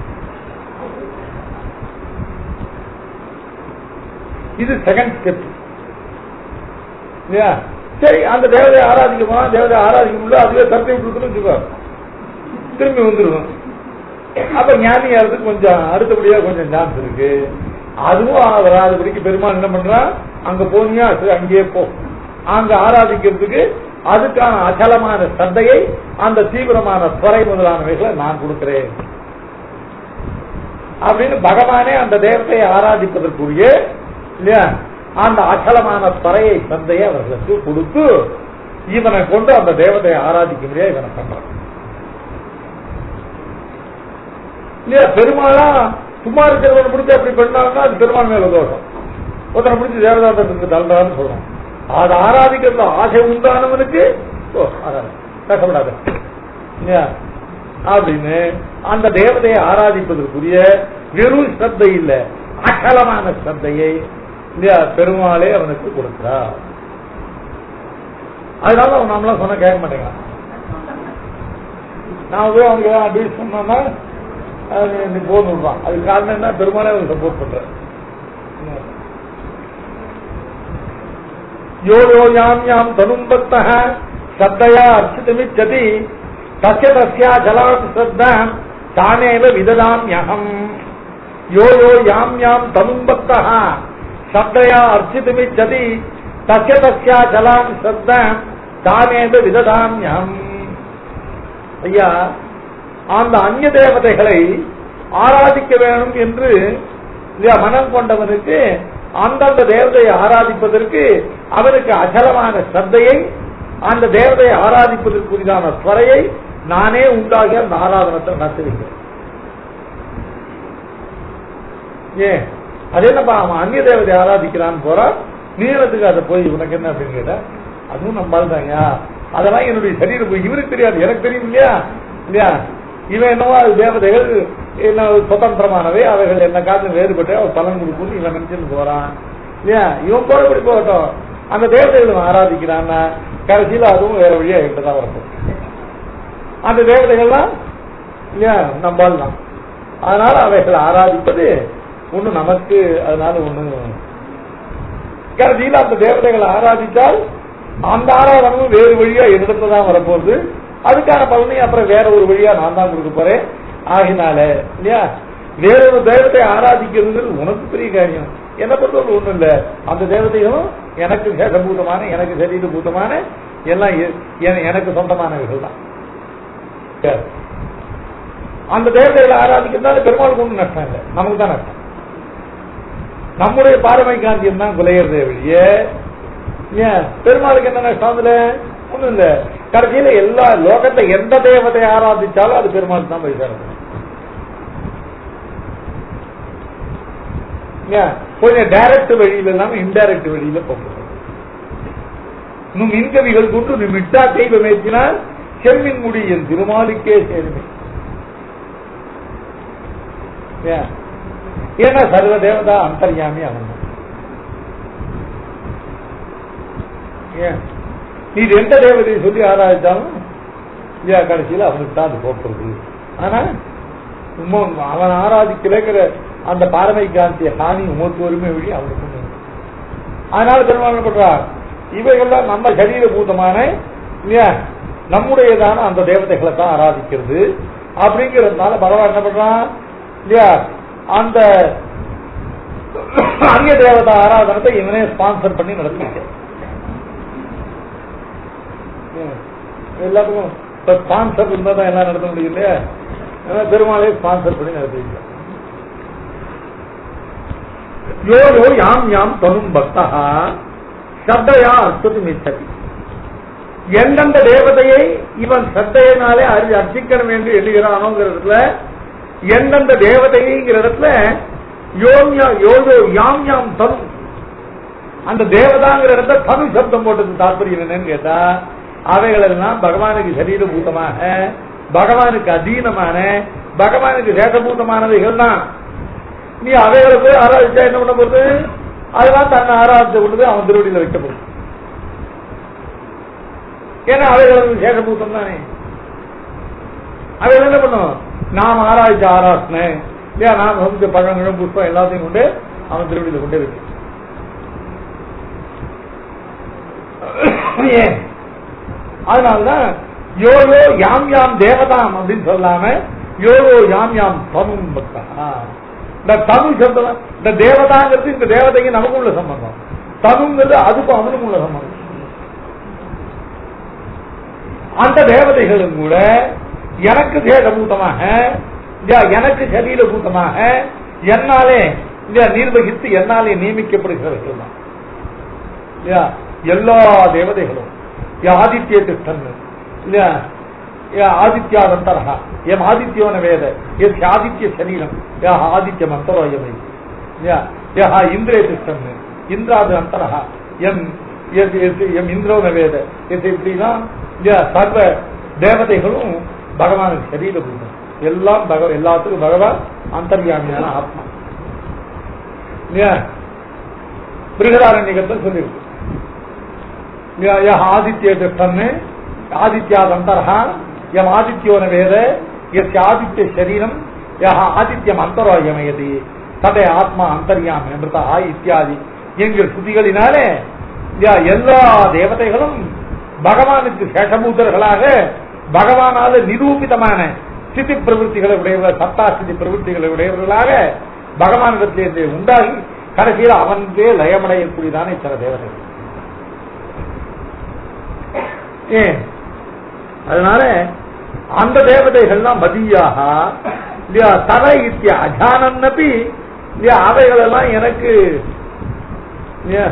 இது செகண்ட் ஸ்டெப் இல்லையா சரி அந்த தேவதையை ஆராதிக்க போனா தேவதையை ஆராதிக்க முடியல அதுவே கருத்தை கொடுக்கணும் வச்சுக்கோ திரும்பி வந்துடும் அப்ப ஞானியாருக்கு கொஞ்சம் அடுத்தபடியா கொஞ்சம் சான்ஸ் இருக்கு அதுவும் வராதபடிக்கு பெருமாள் என்ன பண்றான் அங்க போனியா சரி அங்கேயே போ அங்க ஆராதிக்கிறதுக்கு அதுக்கான அச்சலமான சந்தையை அந்த தீவிரமான துறை முதலானவைகளை நான் கொடுக்கிறேன் அப்படின்னு பகவானே அந்த தேவத்தையை ஆராதிப்பதற்குரிய இல்லையா அந்த அச்சலமான துறையை சந்தையை அவர்களுக்கு கொடுத்து இவனை கொண்டு அந்த தேவதையை ஆராதிக்க முடியாது இவனை பண்றான் இல்லையா பெருமாளா சும்மா இருக்கிறவனை பிடிச்சி அப்படி பண்ணாங்கன்னா அது பெருமாள் மேல தோஷம் ஒருத்தனை பிடிச்சி தேவதாந்தத்துக்கு தள்ளுறான்னு சொல்றோம் அது ஆராதிக்கிறதுல ஆசை உண்டானவனுக்கு ஓ ஆராதி கஷ்டப்படாத இல்லையா அப்படின்னு அந்த தேவதையை ஆராதிப்பதற்குரிய வெறும் ஸ்ரத்தை இல்ல அகலமான ஸ்ரத்தையை இல்லையா பெருமாளே அவனுக்கு கொடுக்கிறார் அதனால அவன் நம்மளாம் சொன்ன கேட்க மாட்டேங்கிறான் நான் போய் அவனுக்கு ஏதாவது அட்வைஸ் பண்ணோம்னா அது நீ போன் விடுறான் அதுக்கு காரணம் என்ன பெருமாளே அவனுக்கு சப்போர்ட் பண்ற யோ யோ யாம் யாம் தனும்பத்தः சத்தையா அர்ச்சிதமிச்சதி தஸ்ய தஸ்யா ஜலாத் ஸ்ரத்தாம் தானேவ விததாம்யகம் யோ யோ யாம் யாம் தனும்பத்தः சத்தையா அர்ச்சிதமிச்சதி தஸ்ய தஸ்யா ஜலாம் ஸ்ரத்தாம் தானேவ விததாம்யகம் ஐயா அந்த அந்நிய தேவதைகளை ஆராதிக்க வேணும் என்று இல்லையா, மனம் கொண்டவனுக்கு அந்தந்த தேவதையை ஆராதிப்பதற்கு அவனுக்கு அச்சலமான ஸ்ரத்தையை அந்த தேவதையை ஆராதிப்பதற்குரிதான துறையை நானே உண்டாகி அந்த ஆராதனத்தை நடத்தி வைக்கிறேன் ஏன் அதே நம்ம அவன் அந்நிய தேவதை ஆராதிக்கிறான்னு போறான் நீளத்துக்கு அதை போய் உனக்கு என்ன அப்படின்னு கேட்டா அதுவும் நம்மால் தாங்க அதெல்லாம் என்னுடைய சரீரம் போய் இவருக்கு தெரியாது எனக்கு தெரியும் இல்லையா இல்லையா இவன் என்னவோ அது தேவதைகள் என்ன சுதந்திரமானவை அவைகள் என்ன காத்து வேறுபட்டு அவர் பலன் கொடுக்கும் இவன் நினைச்சுட்டு போறான் இல்லையா இவன் போறபடி போகட்டும் அந்த தேவதைகள் இவன் ஆராதிக்கிறான்னா கடைசியில அதுவும் வேற வழியா என்கிட்ட தான் வரப்போம் அந்த தேவதைகள்லாம் இல்லையா நம்பால் தான் அதனால அவைகளை ஆராதிப்பது ஒண்ணு நமக்கு அதனால ஒண்ணு கடைசியில அந்த தேவதைகளை ஆராதித்தால் அந்த ஆராதனமும் வேறு வழியா என்னிடத்துல தான் வரப்போகுது அதுக்கான பலனையும் அப்புறம் வேற ஒரு வழியா நான் தான் கொடுக்க போறேன் ஆகினால இல்லையா வேற ஒரு தெய்வத்தை ஆராதிக்கிறதுங்கிறது உனக்கு பெரிய காரியம் என்ன பொறுத்தவரை ஒண்ணும் இல்ல அந்த தேவதையும் எனக்கு சேஷபூதமான எனக்கு சரீரபூதமான எல்லாம் எ- எ- எனக்கு சொந்தமானவர்கள் தான் சரி. அந்த தேவதைகளை ஆராதிக்கிறதுனால பெருமாளுக்கு ஒன்றும் நஷ்டம் இல்லை நமக்கு தான் நஷ்டம் நம்முடைய பாரமை காந்தியம் தான் குலையிறதே வெளிய ஏன் பெருமாளுக்கு என்ன நஷ்டம் அதுல ஒண்ணும் இல்ல கடைசியில எல்லா லோகத்தை எந்த தேவத்தை ஆராதிச்சாலும் அது பெருமாள் தான் போய் சேரும் ஏன்? கொஞ்சம் டைரக்ட் வழியில இல்லாம இன்டைரக்ட் வழியில போகணும் இன்னும் மின்கவிகள் கொண்டு நீ மிட்டா தெய்வம் ஏற்றினால் செம்மின் முடி என் திருமாலுக்கே சேருமே ஏன்? ஏன்னா சர்வ தேவதா அந்தர்யாமி அவன் தான். ஏன் நீ எந்த தேவதையை சொல்லி ஆராய்ச்சாலும் இல்லையா கடைசியில் அவனுக்கு தான் அது போக்குறது ஆனா உம்மா அவன் ஆராதிக்கலைங்கிற அந்த பாரமை காந்திய ஹானி உமக்கு ஒருமை வழி அவனுக்கு உண்டு. அதனால பெருமாள் என்ன பண்றார் இவைகள்லாம் நம்ம சரீர பூதமான இல்லையா நம்முடையதான அந்த தேவதைகளை தான் ஆராதிக்கிறது அப்படிங்கிறதுனால பகவான் என்ன பண்றான் இல்லையா அந்த அந்நிய தேவதா ஆராதனத்தை இவனே ஸ்பான்சர் பண்ணி நடத்திருக்கேன் எல்லாத்துக்கும் இப்ப ஸ்பான்சர் இருந்தா தான் எல்லாம் நடத்த முடியும் இல்லையா அதனால பெருமாளே ஸ்பான்சர் பண்ணி நடத்திருக்கேன் யோ யோ யாம் யாம் தனும் பக்தா சப்தயா அற்புதி மிச்சதி எந்தெந்த தேவதையை இவன் சத்தையினாலே அறி அர்ச்சிக்கணும் என்று எண்ணுகிறானோங்கிற இடத்துல எந்தெந்த தேவதைங்கிற இடத்துல யோம் யா- யோ யோ யாம் யாம் தனு அந்த தேவதாங்கிற இடத்துல தனு சப்தம் போட்டது தாற்பயம் என்னன்னு கேட்டா அவைகள் எல்லாம் பகவானுக்கு சரீரபூதமாக பகவானுக்கு அதீனமான பகவானுக்கு சேஷபூதமானவைகள் தான் நீ அவைகளை போய் ஆராதிச்சா என்ன பண்ண போகுது அதெல்லாம் தன்னை ஆராதிச்ச கொண்டு அவன் திருவடியில வைக்கப்படும் ஏன்னா அவைகளுக்கு சேஷபூதம் தானே அவைகள் என்ன பண்ணும் நாம் ஆராய்ச்சி ஆராசனை இல்லையா நாம் வந்து பழங்களும் புஷ்பம் எல்லாத்தையும் கொண்டு அவன் திருவடியில கொண்டே வைக்கும் ஏன் அதனால்தான் யோயோ யாம் யாம் தேவதாம் அப்படின்னு சொல்லாம யோயோ யாம் யாம் தமும் பக்தா இந்த தமிழ் சப்தம் இந்த தேவதாங்கிறது இந்த தேவதைக்கு நமக்கும் உள்ள சம்பந்தம் தனுங்கிறது அதுக்கும் அவனுக்கும் உள்ள சம்பந்தம் அந்த தேவதைகளும் கூட எனக்கு தேகபூதமாக இல்லையா, எனக்கு சரீரபூதமாக என்னாலே இல்லையா, நிர்வகித்து என்னாலே நியமிக்கப்படுகிறவர்கள் தான் இல்லையா எல்லா தேவதைகளும் யா ஆதித்ய திஷ்டன் இல்லையா யா ஆதித்யாதந்தரா எம் ஆதித்யோன வேத எஸ் ஆதித்ய சரீரம் யா ஆதித்ய மந்தரோயமை இல்லையா யா இந்திரே திஷ்டன் இந்திராது அந்தரா எம் எஸ் எஸ் எம் இந்திரோன வேத எஸ் இப்படிலாம் இல்லையா சர்வ தேவதைகளும் பகவானுக்கு சரீரபூதம் எல்லாம் பக எல்லாத்துக்கும் பகவான் அந்தர்யாமியான ஆத்மா இல்லையா பிருகதாரண்யத்தை சொல்லியிருக்கு ய- யः ஆதித்ய திஷ்டன் ஆதித்யாதந்தரா எம் ஆதித்யோன வேத எஸ் ஆதித்ய சரீரம் யः ஆதித்யம் அந்தரோயமயதி ததே ஆத்மா அந்தர்யாமி மிருதா இத்தியாதி என்கிற ஸ்ருதிகளினாலே ய- எல்லா தேவதைகளும் பகவானுக்கு சேஷபூதர்களாக பகவானால நிரூபிதமான ஸ்திதி பிரவೃತ್ತಿகளை உடையவர்கள் சத்தா ஸ்திதி பிரவೃತ್ತಿகளை உடையவர்களாக பகவானிடத்திலே உண்டாகி கடைசியில் அவனே லயமடையக்கூடியதான சில தேவதைகள் ஏன் அதனால அந்த தேவதைகள்லாம் மதியாக இல்லையா தர இத்திய அஜானன்னபி இல்லையா அவைகள் எல்லாம் எனக்கு இல்லையா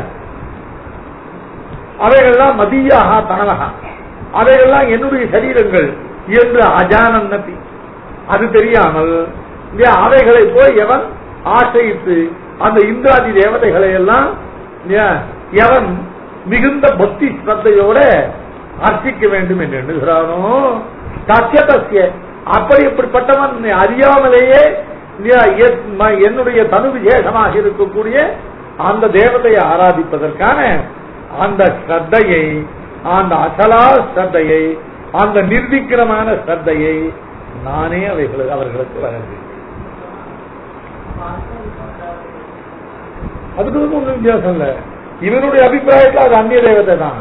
அவைகள்லாம் மதியாக தனலகா அவைகள்லாம் என்னுடைய சரீரங்கள் என்று அஜானன்னபி அது தெரியாமல் இல்லையா அவைகளை போய் எவன் ஆசையிட்டு அந்த இந்திராதி தேவதைகளை எல்லாம் இல்லையா எவன் மிகுந்த பக்தி ஸ்ரத்தையோட அர்ச்சிக்க வேண்டும் என்று எண்ணுகிறானோ தஸ்ய தஸ்ய அப்படி இப்படிப்பட்டவன் அறியாமலேயே இல்லையா, எத்- ம- என்னுடைய தனு விசேஷமாக இருக்கக்கூடிய அந்த தேவதையை ஆராதிப்பதற்கான அந்த ஸ்ரத்தையை அந்த அசலா ஸ்ரத்தையை அந்த நிர்விக்கிரமான ஸ்ரத்தையை நானே அவைகளுக்கு அவர்களுக்கு வழங்குகிறேன் அதுக்கு வந்து ஒண்ணும் வித்தியாசம் இல்ல இவனுடைய அபிப்பிராயத்தில் அது அந்நிய தேவதை தான்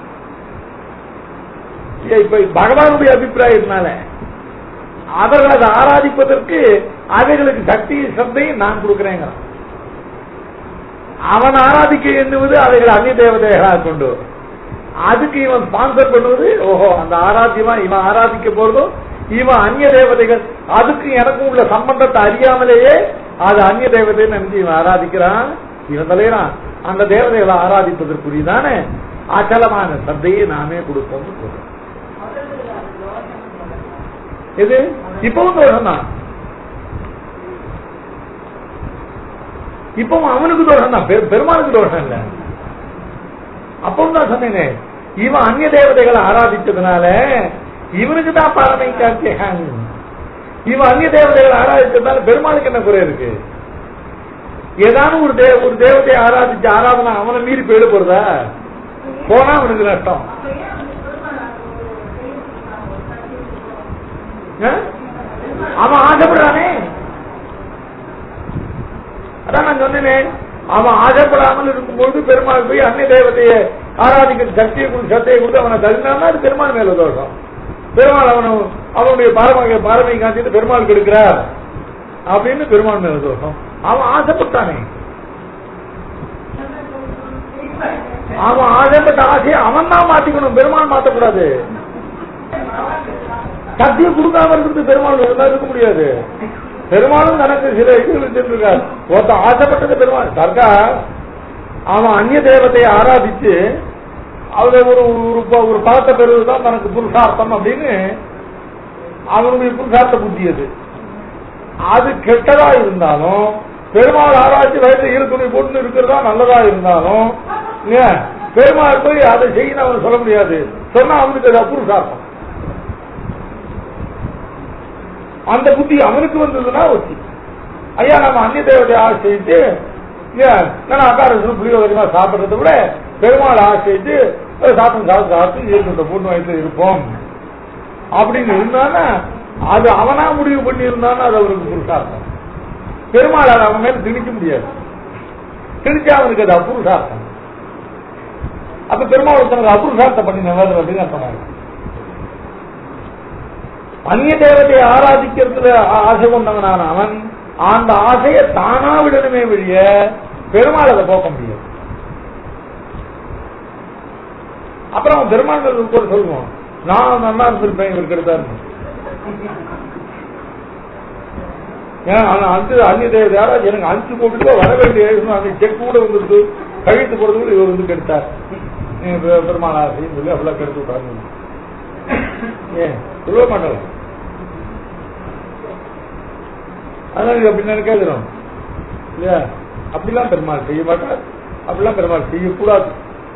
ஏ, இப்ப பகவானுடைய அபிப்பிராயத்தினால அவர்கள் அதை ஆராதிப்பதற்கு அவைகளுக்கு சக்தி சந்தையும் நான் கொடுக்கிறேங்கிறான் அவன் ஆராதிக்க எண்ணுவது அவைகள் அந்நிய தேவதைகளாக கொண்டு வரும். அதுக்கு இவன் ஸ்பான்சர் பண்ணுவது ஓஹோ அந்த ஆராத்தியமா இவன் ஆராதிக்க போறதும் இவன் அந்நிய தேவதைகள் அதுக்கு எனக்கும் உள்ள சம்பந்தத்தை அறியாமலேயே அது அந்நிய தேவதைன்னு நினைச்சு இவன் ஆராதிக்கிறான் இவன் தலைவனா அந்த தேவதைகளை ஆராதிப்பதற்குரியதான அச்சலமான சத்தையை நாமே கொடுப்போம்னு சொல்றோம் இது இப்பவும் தோஷம் தான் இப்பவும் அவனுக்கு தோஷம் தான் பெ- பெருமாளுக்கு தோஷம் இல்ல அப்பவும் தான் சொன்னேனே இவன் அந்நிய தேவதைகளை ஆராதிச்சதுனால இவனுக்கு தான் பரமை காத்தியான் இவன் அந்நிய தேவதைகளை ஆராதிச்சதுனால பெருமாளுக்கு என்ன குறை இருக்கு ஏதாவது ஒரு தேவ ஒரு தேவதையை ஆராதிச்சு ஆராதனை அவனை மீறி போயிட போறதா போனா அவனுக்கு நஷ்டம் ஆ? அவன் ஆசைப்படுறானே அதான் நான் சொன்னேனே அவன் ஆசைப்படாமல் இருக்கும்போது பெருமாள் போய் அன்னை தேவதையை ஆராதிக்கிற சக்தியை கொடுத்து சக்தியை கொடுத்து அவனை தள்ளினான்னா அது பெருமாள் மேல தோஷம் பெருமாள் அவனை அவனுடைய பாரமாக பாரமை காட்டிட்டு பெருமாள் கொடுக்கிறார் அப்படின்னு பெருமாள் மேல தோஷம் அவன் ஆசைப்பட்டானே அவன் ஆசைப்பட்ட ஆசையை அவன் தான் மாத்திக்கணும் பெருமாள் மாத்தக்கூடாது சத்தியம் கொடுக்காம இருக்கிறது பெருமாள் எல்லாம் இருக்க முடியாது பெருமாளும் தனக்கு சில இது வச்சிருக்கார் ஒருத்த ஆசைப்பட்டது பெருமாள் சர்க்கார் அவன் அந்நிய தேவத்தையை ஆராதிச்சு அவரை ஒரு ஒரு ப- ஒரு பலத்தை பெறுவதுதான் தனக்கு புருஷார்த்தம் அப்படின்னு அவனுடைய புருஷார்த்த புத்தி அது அது கெட்டதா இருந்தாலும் பெருமாள் ஆராய்ச்சி வயது ஈரத்துணி போட்டு இருக்கிறதா நல்லதா இருந்தாலும் ஏன், பெருமாள் போய் அதை செய்யணும் அவன் சொல்ல முடியாது சொன்னா அவனுக்கு அது அப்புருஷார்த்தம் அந்த புத்தி அவனுக்கு வந்ததுன்னா ஒத்தி ஐயா நம்ம அந்நிய தேவதை ஆசைட்டு நான் அக்கார புளியோதரிமா சாப்பிடுறத விட பெருமாள் ஆசைட்டு ஒரு சாப்பிட்டு சாப்பிட்டு சாப்பிட்டு இருக்கின்ற பொண்ணு வயசுல இருப்போம் அப்படின்னு இருந்தானா அது அவனா முடிவு பண்ணி இருந்தானா அது அவருக்கு புருஷார்த்தம் பெருமாள் அதை அவன் மேல திணிக்க முடியாது திணிச்சா அவனுக்கு அது அப்புருஷார்த்தம் அப்ப பெருமாள் ஒருத்தனுக்கு அப்புருஷார்த்தம் பண்ணி நல்லது அப்படின்னு அர்த்தம் ஆயிடும். அந்நிய தேவதையை ஆராதிக்கிறதுல ஆ- ஆசை கொண்டவனான அவன் அந்த ஆசையை தானா விடணுமே வெளிய பெருமாள் அதை போக்க முடியாது அப்புறம் அவன் பெருமாள் மேல கூட சொல்லுவோம் நான் நல்லா இருந்திருப்பேன் இவருக்கு எடுத்தாரு ஏன் ஆனா அஞ்சு அந்நிய தேவதை யாராச்சும் எனக்கு அஞ்சு கோடி வர வேண்டிய அந்த செக் கூட வந்துருக்கு கழித்து போறது கூட இவர் வந்து கெடுத்தார் நீங்க பெ- பெருமாள் ஆசைன்னு சொல்லி அவ்வளவு கெடுத்து விட்டாங்க ஏன் சொல்ல மாட்டோம் அதான் இது அப்படி நினைக்காதுரும் இல்லையா அப்படிலாம் பெருமாள் செய்ய மாட்டார் அப்படிலாம் பெருமாள் செய்யக்கூடாது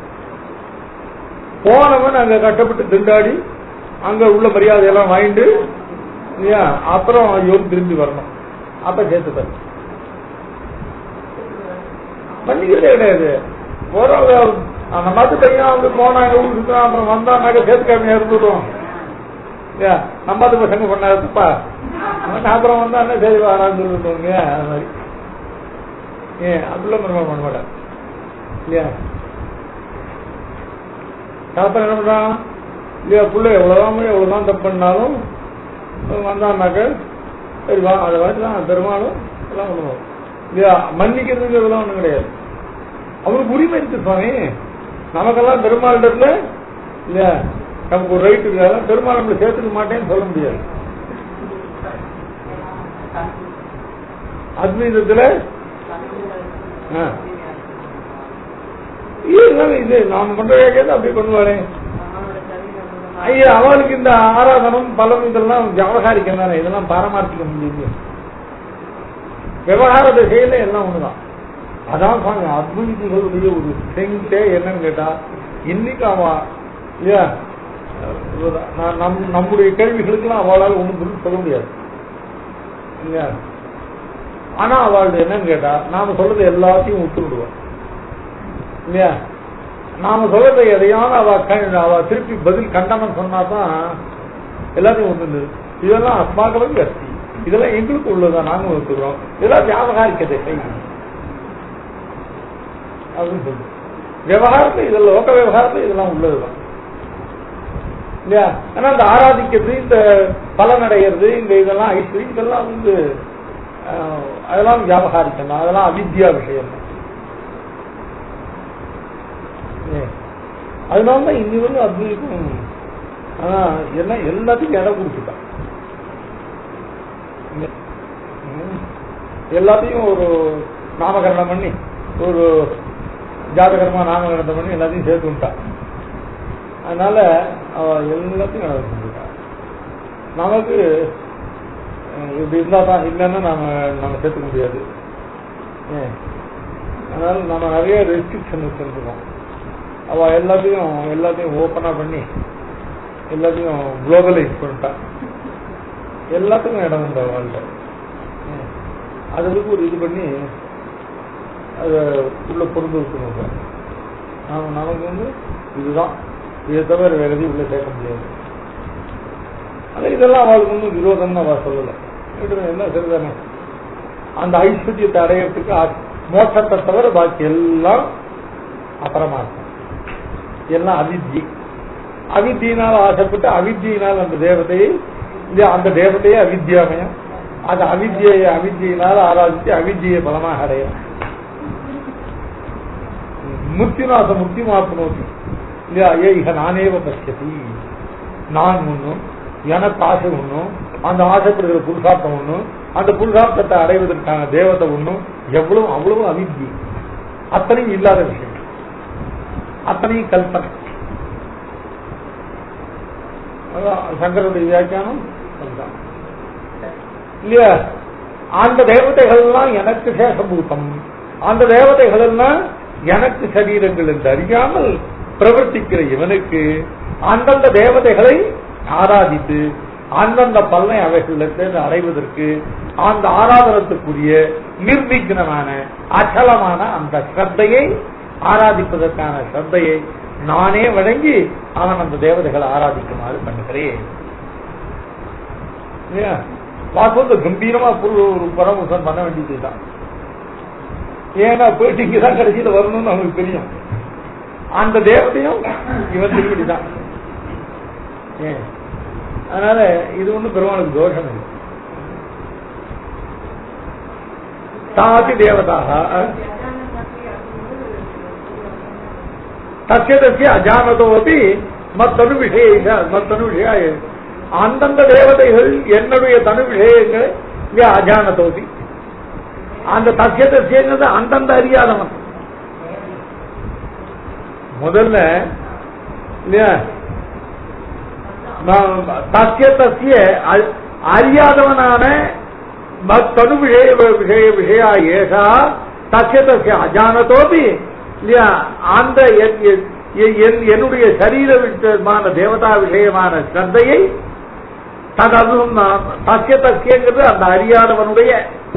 போனவன் அங்க கஷ்டப்பட்டு திண்டாடி அங்க உள்ள மரியாதை எல்லாம் வாங்கிட்டு இல்லையா அப்புறம் ஐயோ திரும்பி வரணும் அப்ப சேர்த்துப்பாரு பண்ணிக்கிறதே கிடையாது போறவங்க அந்த மத்து பையன் வந்து போனாங்க ஊருக்கு சுத்தினான், அப்புறம் வந்தாங்க சேர்த்துக்காமையா இருந்துட்டோம் ஏன், நம்பாத பசங்க பண்ணாரு தப்பா அவன் அப்புறம் வந்தா என்ன சரி வரான்னு சொல்லிட்டோங்க அது மாதிரி ஏன் அப்படிலாம் பெருமாள் பண்ண மாட்டார் இல்லையா அப்புறம் என்ன பண்றான் இல்லையா புள்ள எவ்வளவுதான் எவ்வளவுதான் தப்பு பண்ணாலும் அவன் வந்தான்னாக்க சரி வா அதை வச்சுதான் பெருமாளும் எல்லாம் பண்ணுவோம் இல்லையா மன்னிக்கிறதுக்கு இதெல்லாம் ஒண்ணும் கிடையாது அவனுக்கு உரிமை இருக்கு சுவாமி நமக்கெல்லாம் பெருமாள்கிட்ட இல்லையா நமக்கு ஒரு ரைட் இருக்காது பெருமாள் நம்மளை சேர்த்துக்க மாட்டேன்னு சொல்ல முடியாது அத்வைதத்துல ஆ. இருந்தாலும் இது நாம் பண்ற கேட்க அப்படி பண்ணுவாரே ஐயா அவளுக்கு இந்த ஆராதனம் பலம் இதெல்லாம் விவகாரிக்கம் தானே இதெல்லாம் பாரமார்த்திக்க முடியுது விவகார திசையில எல்லாம் ஒண்ணுதான் அதான் சுவாமி அத்வைதிகளுடைய ஒரு ஸ்ட்ரெங்தே என்னன்னு கேட்டா இன்னைக்கு அவ இல்லையா ஒரு ந- நம் நம்முடைய கேள்விகளுக்கெல்லாம் அவளால் ஒண்ணும் பதில் சொல்ல முடியாது இல்லையா ஆனா அவள் என்னன்னு கேட்டா நாம சொல்றது எல்லாத்தையும் விட்டு விடுவோம் இல்லையா நாம சொல்றதை எதையான அவ க- அவ திருப்பி பதில் கண்டனம் சொன்னாதான் எல்லாத்தையும் ஒண்ணு இதெல்லாம் அஸ்மாக்களுக்கு அஸ்தி இதெல்லாம் எங்களுக்கு உள்ளதான் நாங்க ஒத்துக்கிறோம் இதெல்லாம் வியாபகாரிக்கதை அப்படின்னு சொல்லு விவகாரத்துல இதுல லோக விவகாரத்துல இதெல்லாம் உள்ளதுதான் இல்லையா ஆனா இந்த ஆராதிக்கிறது இந்த பலனடைகிறது இந்த இதெல்லாம் ஐஸ்வரி இதெல்லாம் வந்து அஹ், அதெல்லாம் வியாபகாரிக்கம் தான் அதெல்லாம் அவித்யா விஷயம் தான் ஏன்? அதனாலதான் இன்னி வந்து அத்வைக்கும் ஆனா என்ன எல்லாத்துக்கும் இடம் கொடுத்துட்டான் ம். எல்லாத்தையும் ஒரு நாமகரணம் பண்ணி ஒரு ஜாதகரமா நாமகரணம் பண்ணி எல்லாத்தையும் சேர்த்து விட்டான் அதனால அவ எல்லாத்தையும் நடந்து செஞ்சுட்டான் நமக்கு அஹ், இப்படி இருந்தா தான் இல்லைன்னா நாம நம்ம சேர்த்துக்க முடியாது ஏன்? அதனால நம்ம நிறைய ரெஸ்ட்ரிக்ஷன் வச்சிருக்கோம் அவ எல்லாத்தையும் எல்லாத்தையும் ஓப்பனா பண்ணி எல்லாத்தையும் குளோபலைஸ் பண்ணிட்டான் எல்லாத்துக்கும் இடம் உண்டு அவங்கள்ட்ட ஏன்? அதுக்கு ஒரு இது பண்ணி அதை உள்ள பொருந்து வைக்கணும் நாம நமக்கு வந்து இதுதான் இதை தவிர வேற எதையும் உள்ள சேர்க்க முடியாது ஆனா இதெல்லாம் அவளுக்கு ஒன்றும் விரோதம்னு அவ சொல்லல இது என்ன சரிதானே அந்த ஐஸ்வர்யத்தை அடையறதுக்கு ஆ- மோட்சத்தை தவிர பாக்கி எல்லாம் அபரமார்த்தம் எல்லாம் அவித்யை அவித்தியினால் ஆசைப்பட்டு அவித்தியினால் அந்த தேவதையை இல்லையா அந்த தேவதையே அவித்யாமயம் அந்த அவித்யை அவித்தியினால் ஆராதித்து அவித்தியை பலமாக அடையும் முத்திநாச முக்தி மாப்னோதி இல்லையா ஏ இக நானேவ பசியதி நான் ஒண்ணும் எனக்கு ஆசை ஒண்ணும் அந்த ஆசைப்படுகிற புருஷார்த்தம் ஒண்ணும் அந்த புருஷார்த்தத்தை அடைவதற்கான தேவதை ஒண்ணும் எவ்வளவு அவ்வளவு அவித்யை அத்தனையும் இல்லாத விஷயம் அத்தனையும் கல்பனை அதான் சங்கருடைய வியாக்கியானம் அதுதான் இல்லையா அந்த தேவதைகள் எல்லாம் எனக்கு சேஷபூதம் அந்த தேவதைகள் எல்லாம் எனக்கு சரீரங்கள் என்று அறியாமல் பிரவர்த்திக்கிற இவனுக்கு அந்தந்த தேவதைகளை ஆராதித்து அந்தந்த பலனை அவைகளிலிருந்து அடைவதற்கு அந்த ஆராதனத்துக்குரிய நிர்விக்னமான அச்சலமான அந்த ஸ்ரத்தையை ஆராதிப்பதற்கான ஸ்ரத்தையை நானே வழங்கி அவன் அந்த தேவதைகளை ஆராதிக்குமாறு பண்ணுகிறேன் இல்லையா? வாசல்ல கம்பீரமா புரு- ஒரு பரமசம் பண்ண வேண்டியதுதான் ஏன்னா போயிட்டு இங்கதான் கடைசியில வரணும்னு அவனுக்கு தெரியும் அந்த தேவதையும் இவன் திருப்படிதான் ஏன் அதனால இது ஒண்ணு பெருமாளுக்கு தோஷம் இல்லை தாதி தேவதாக தஸ்ய தஸ்ய அஜானதோபி மத்தனு விஷய மத்தனு விஷய அந்தந்த தேவதைகள் என்னுடைய தனு விஷயங்களை இங்க அஜானதோபி அந்த தஸ்ய தஸ்யங்கிறது அந்தந்த அறியாதவன் முதல்ல இல்லையா நான் தஸ்ய தஸ்ய அ- அறியாதவனான மத்தனு விஷய விஷய விஷயா ஏஷா தஸ்ய தஸ்ய அஜானதோபி இல்லையா அந்த என்- என்- என்- என்னுடைய சரீர விஷயமான தேவதா விஷயமான ஸ்ரத்தையை ததும் தஸ்ய தஸ்யங்கிறது அந்த அறியாதவனுடைய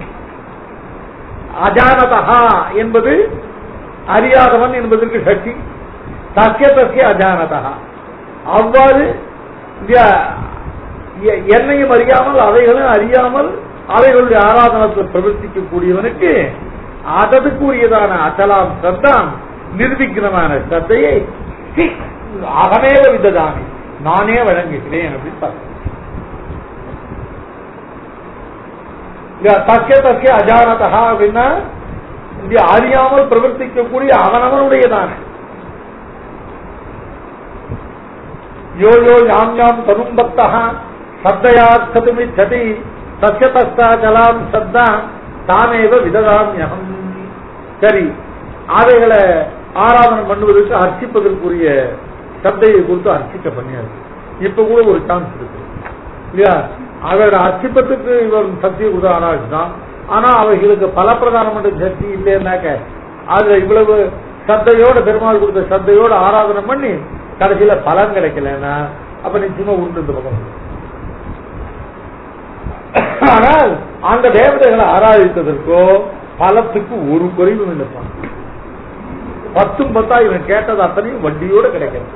அஜானதா என்பது அறியாதவன் என்பதற்கு சக்தி தஸ்ய தஸ்ய அஜானதா அவ்வாறு இல்லையா, எ- என்னையும் அறியாமல் அவைகளும் அறியாமல் அவைகளுடைய ஆராதனத்தை பிரவர்த்திக்கக்கூடியவனுக்கு அதற்குரியதான அச்சலாம் சத்தாம் நிர்விக்னமான சத்தையை அகமேல விததானே நானே வழங்குகிறேன் அப்படின்னு பார்க்கிறேன். இல்ல, தஸ்ய தஸ்ய அஜானதா அப்படின்னா இங்க அறியாமல் பிரவர்த்திக்கக்கூடிய அவனவனுடையதான யோ யோ யாம் யாம் தரும் பக்தா சத்தையார்த்ததுமிச்சதி தஸ்ய தஸ்தாச்சலாம் சத்தா தாமேவ விததாமியகம் சரி அவைகளை ஆராதனம் பண்ணுவதற்கு அர்ச்சிப்பதற்குரிய சத்தையை கொடுத்து அர்ச்சிக்க பண்ணியாரு இப்ப கூட ஒரு சான்ஸ் இருக்கு இல்லையா அவரோட அர்ச்சிப்பத்துக்கு இவர் சக்தியை கொடுத்து ஆராய்ச்சான் ஆனா அவைகளுக்கு பலப்பிரதானம் பண்ற சக்தி இல்லைன்னாக்க அதுல இவ்வளவு சத்தையோட பெருமாள் கொடுத்த சத்தையோட ஆராதனை பண்ணி கடைசியில பலன் கிடைக்கலன்னா அப்ப நிச்சயமா உண்டு இந்த பக்கம் ஆனால் அந்த தேவதைகளை ஆராதித்ததற்கோ பலத்துக்கு ஒரு குறைவும் இல்லைப்பா பத்தும் பத்தா இவன் கேட்டது அத்தனையும் வட்டியோட கிடைக்கிறது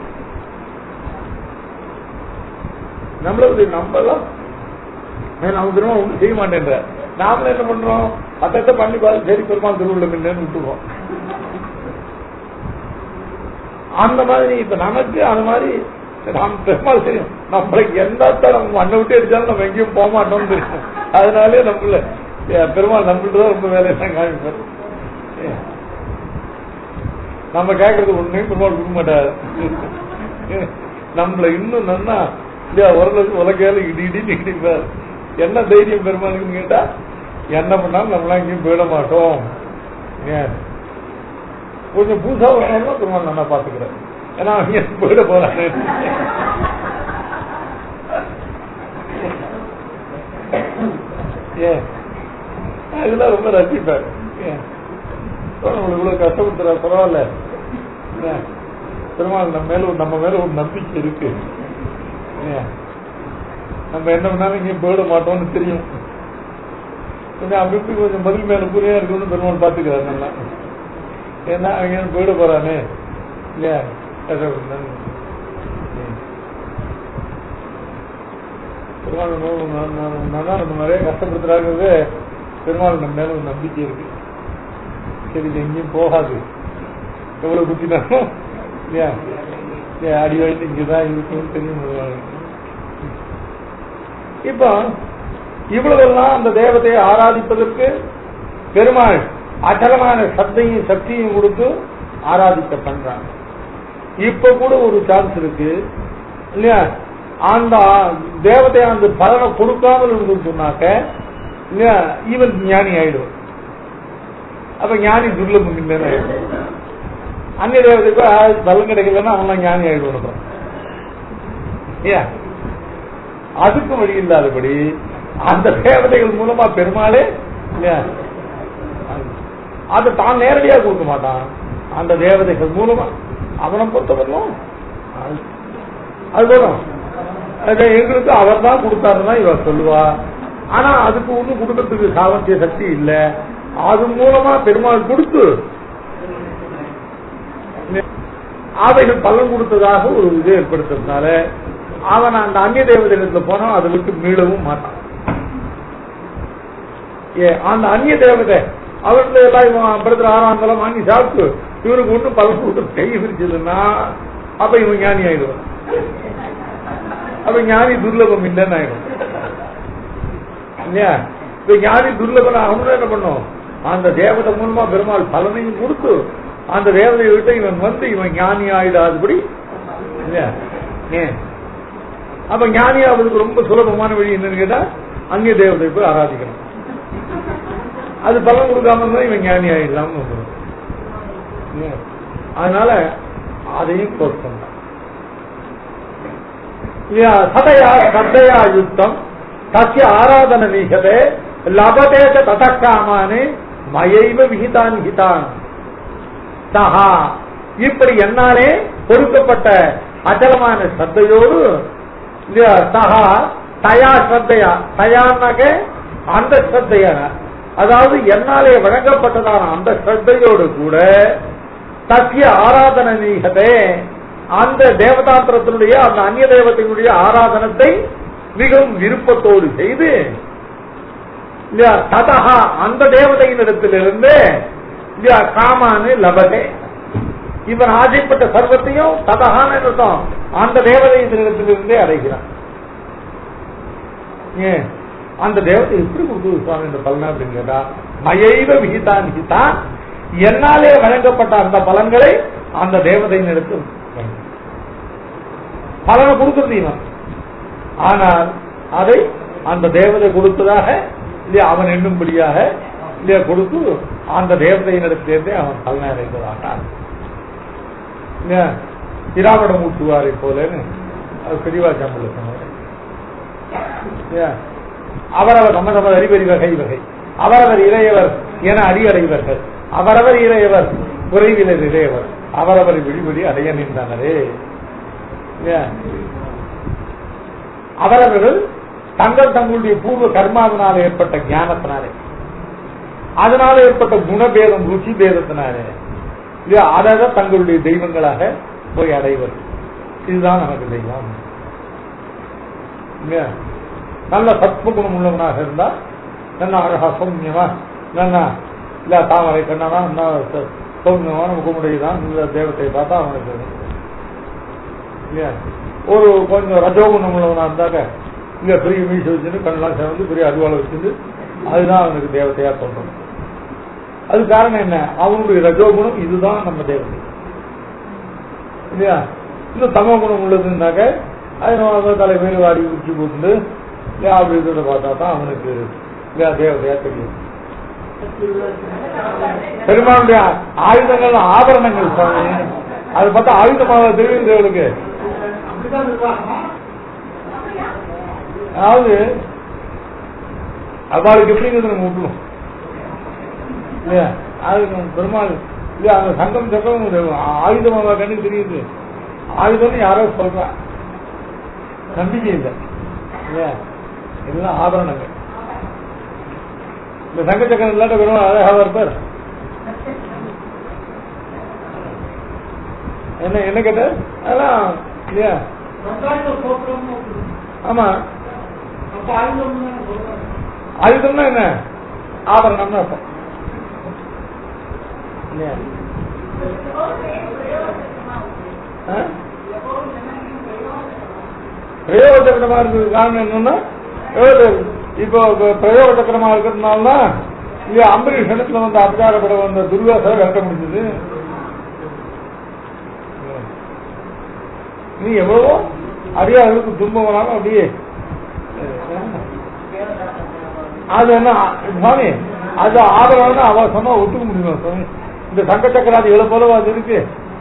நம்மளது நம்மளாம் நம்ம திரும்ப ஒன்றும் செய்ய மாட்டேன்ற நாமளும் என்ன பண்றோம் பத்தத்தை பண்ணி பார்த்து சரி பெருமாள் திருவுள்ள இல்லைன்னு விட்டுருவோம் அந்த மாதிரி இப்ப நமக்கு அந்த மாதிரி நாம் பெருமாள் தெரியும் நம்மளுக்கு எந்த நம்ம மண்ணை விட்டு அடிச்சாலும் நம்ம எங்கேயும் போக மாட்டோம்னு தெரியும் அதனாலே நம்மள அஹ், பெருமாள் நம்மள்ட்ட தான் ரொம்ப வேலையெல்லாம் காமிப்பார் ஏ. நம்ம கேட்கறது ஒண்ணையும் பெருமாள் கொடுக்க மாட்டாரு நம்மள இன்னும் நன்னா இல்லையா உரலுக்கு உலகையால இடி இடி இடிப்பார் என்ன தைரியம் பெருமாளுக்குன்னு கேட்டா என்ன பண்ணாலும் நம்மளாம் எங்கேயும் போயிட மாட்டோம் ஏன் கொஞ்சம் பூசா வரணும்னா பெருமாள் நல்லா பாத்துக்கிறேன் ஏன்னா அவங்க போயிட போறாங்க ஏன் இதெல்லாம் ரொம்ப ரசிப்பாரு ஏன் நம்மளுக்கு இவ்வளவு கஷ்டப்படுத்துற பரவாயில்ல ஏன் பெருமாள் நம்ம மேல ஒரு- நம்ம மேல ஒரு நம்பிக்கை இருக்கு ஏன் நம்ம என்ன பண்ணாலும் இங்க போயிட மாட்டோம்னு தெரியும் கொஞ்சம் அமைப்பு கொஞ்சம் பதில் மேல புரியா இருக்குன்னு பெருமாள் பாத்துக்கிறாரு நல்லா ஏன்னா அவங்க போயிட போறானே இல்லையா கஷ்டப்படுத்தானே. ம். பெருமாள் நோ- ந- ந- நல்லா நம்ம நிறைய கஷ்டப்படுத்துறாங்கிறது பெருமாள் நம்ம மேல ஒரு நம்பிக்கை இருக்கு சரி இது எங்கேயும் போகாது எவ்வளவு குத்தினாலும் இல்லையா இல்லையா, அடி வாங்கிட்டு இங்கதான் இருக்குன்னு தெரியும் பெருமாளுக்கு. இப்போ இவ்வளவெல்லாம் அந்த தேவதையை ஆராதிப்பதற்கு பெருமாள் அச்சலமான சத்தையும் சக்தியும் கொடுத்து ஆராதிக்க பண்றாங்க இப்ப கூட ஒரு சான்ஸ் இருக்கு இல்லையா அந்த தேவதை அந்த பலனை கொடுக்காமல் இருந்து சொன்னாக்க இல்லையா இவன் ஞானி ஆயிடுவான் அப்ப ஞானி துர்லபம் இல்லைன்னு ஆயிடும். அந்நிய தேவதைக்கு ஆ, பலன் கிடைக்கலன்னா அவன் ஞானி ஆயிடுவான் அப்புறம். ஏன் அதுக்கு வழி இல்லாதபடி அந்த தேவதைகள் மூலமா பெருமாளே இல்லையா அதை தான் நேரடியா கொடுக்க மாட்டான் அந்த தேவதைகள் மூலமா அவனை பொறுத்தவரைக்கும் அது- அது வரும் அது எங்களுக்கு அவர் தான் கொடுத்தாருன்னா இவ சொல்லுவா ஆனா அதுக்கு ஒண்ணும் கொடுக்கறதுக்கு சாமர்த்திய சக்தி இல்ல அது மூலமா பெருமாள் கொடுத்து அவைகள் பலன் கொடுத்ததாக ஒரு இது ஏற்படுத்துறதுனால அவன் அந்த அந்நிய தேவதையிடத்துல போனா அதை விட்டு மீளவும் மாட்டான் ஏ அந்த அந்நிய தேவதை அவர்ல எல்லாம் இவன் பிரதர் ஆறாந்தலம் வாங்கி சாப்பிட்டு இவனுக்கு ஒன்றும் பலன் கொடுத்து கை விரிச்சதுன்னா அப்ப இவன் ஞானி ஆயிடுவான் அப்ப ஞானி துர்லபம் இல்லைன்னு ஆயிடும் இல்லையா இப்ப ஞானி துர்லபன் அவனும் என்ன பண்ணும் அந்த தேவதை மூலமா பெருமாள் பலனையும் கொடுத்து அந்த தேவதையை விட்டு இவன் வந்து இவன் ஞானி ஆயிடாதபடி இல்லையா ஏன் அப்ப ஞானி அவளுக்கு ரொம்ப சுலபமான வழி என்னன்னு கேட்டா அங்கே தேவதை போய் ஆராதிக்கணும் அது பலன் கொடுக்காம இருந்தா இவன் ஞானி ஆயிடலாம்னு வந்துடும் இல்லையா? அதனால அதையும் கோட் பண்ணான் இல்லையா? சதயா சத்தையா யுத்தம் தஸ்ய ஆராதன நீகதே லபதேக ததக்காமானே மயைவ விகிதான் ஹிதான் சஹா இப்படி என்னாலே கொடுக்கப்பட்ட அச்சலமான ஸ்ரத்தையோடு இல்லையா, சஹா தயா ஸ்ரத்தையா தயான்னாக்க அந்த ஸ்ரத்தையா அதாவது என்னாலே வழங்கப்பட்டதான அந்த ஸ்ரத்தையோடு கூட சத்திய ஆராதன நீகதே அந்த தேவதாந்திரத்தினுடைய அந்த அந்நிய தேவத்தினுடைய ஆராதனத்தை மிகவும் விருப்பத்தோடு செய்து இல்லையா ததஹா அந்த தேவதையினிடத்திலிருந்து இல்லையா காமானு லபதே இவன் ஆசைப்பட்ட சர்வத்தையும் ததகான்னு அர்த்தம் அந்த தேவதையினிடத்திலிருந்தே அடைகிறான் ஏன் அந்த தேவதை எப்படி கொடுக்குது சுவாமி இந்த பலனை அப்படின்னு கேட்டா மயைவ விகிதான் விகிதான் என்னாலே வழங்கப்பட்ட அந்த பலன்களை அந்த தேவதையின் எடுத்து பலனை கொடுக்கிறது இவன் ஆனால் அதை அந்த தேவதை கொடுத்ததாக இல்லையா அவன் எண்ணும்படியாக இல்லையா கொடுத்து அந்த தேவதையினிடத்திலிருந்தே அவன் பலனை அடைந்ததாக இல்லையா இராவடம் ஊட்டுவாரை போலன்னு அது பெரியவா சாம்பல சொன்னார் இல்லையா? அவரவர் நம்ம நம்ம அறிவறி வகை வகை அவரவர் இளையவர் என அடியடைவர்கள் அவரவர் இளையவர் குறைவிலர் இளையவர் அவரவர் விழிவழி அடைய நின்றனரே இல்லையா? அவரவர்கள் தங்கள் தங்களுடைய பூர்வ கர்மாவினால் ஏற்பட்ட ஞானத்தினாலே அதனால ஏற்பட்ட குணபேதம் ருச்சி பேதத்தினாலே இல்லையா அதை தங்களுடைய தெய்வங்களாக போய் அடைவர் இதுதான் நமக்கு தெய்வம் இல்லையா நல்ல சத்வ குணம் உள்ளவனாக இருந்தா நல்ல அழகா சௌமியமா நல்ல இல்ல தாமரை கண்ணனா நல்ல ச- சௌமியமான முகமுடையதான் நல்ல தேவத்தை பார்த்தா அவனுக்கு இல்லையா ஒரு கொஞ்சம் ரஜோகுணம் உள்ளவனா இருந்தாக்க இல்ல பெரிய மீசை வச்சுட்டு கண்ணெல்லாம் சேர்ந்து பெரிய அருவாளை வச்சுட்டு அதுதான் அவனுக்கு தேவதையா தோன்றணும் அது காரணம் என்ன அவனுடைய ரஜோகுணம் இதுதான் நம்ம தேவதை இல்லையா இன்னும் தமோ குணம் உள்ளதுன்னாக்க அது நம்ம தலை மேல் வாடி உச்சி போட்டு இல்லையா அப்படி இருக்கிறத பார்த்தா தான் அவனுக்கு இல்லையா தேவதையா தெரியும் பெருமாளுடைய ஆயுதங்கள் ஆபரணங்கள் சுவாமி அது பார்த்தா ஆயுதமாக தெரியுது அவளுக்கு அதாவது அவளுக்கு எப்படிங்கிறது நம்ம விட்டுணும் இல்லையா அது நம்ம பெருமாள் இல்லையா அந்த சங்கம் சட்டம் ஒரு ஆயுதமாக கண்ணுக்கு தெரியுது ஆயுதம்னு யாரோ சொல்றா நம்பிக்கை இல்லை இல்லையா எல்லாம் ஆபரணங்கள் இந்த சங்க சக்கரம் இல்லாட்ட பெருமாள் அழகாக இருப்பார் என்ன என்ன கேட்ட அதெல்லாம் இல்லையா ஆமா ஆயுதம்னா என்ன ஆபரணம்னு அர்த்தம் இல்லையா ஆ? பிரயோக சக்கரமா இருக்கிறது காரணம் என்னன்னா பிரயோக- இப்போ இப்ப பிரயோக சக்கரமா இருக்கிறதுனால தான் இது அம்பரீஷ் இடத்துல வந்து அபச்சாரப்பட வந்த துர்வாசை விரட்ட முடிஞ்சது நீ எவ்வளவோ அறியாதவருக்கு துன்பம் வராம அப்படியே அது என்ன சுவாமி அது ஆதரவு அவ சொன்னா ஒத்துக்க முடியுமா சுவாமி இந்த சங்க சக்கராதி எவ்வளவு போலவா அது இருக்கு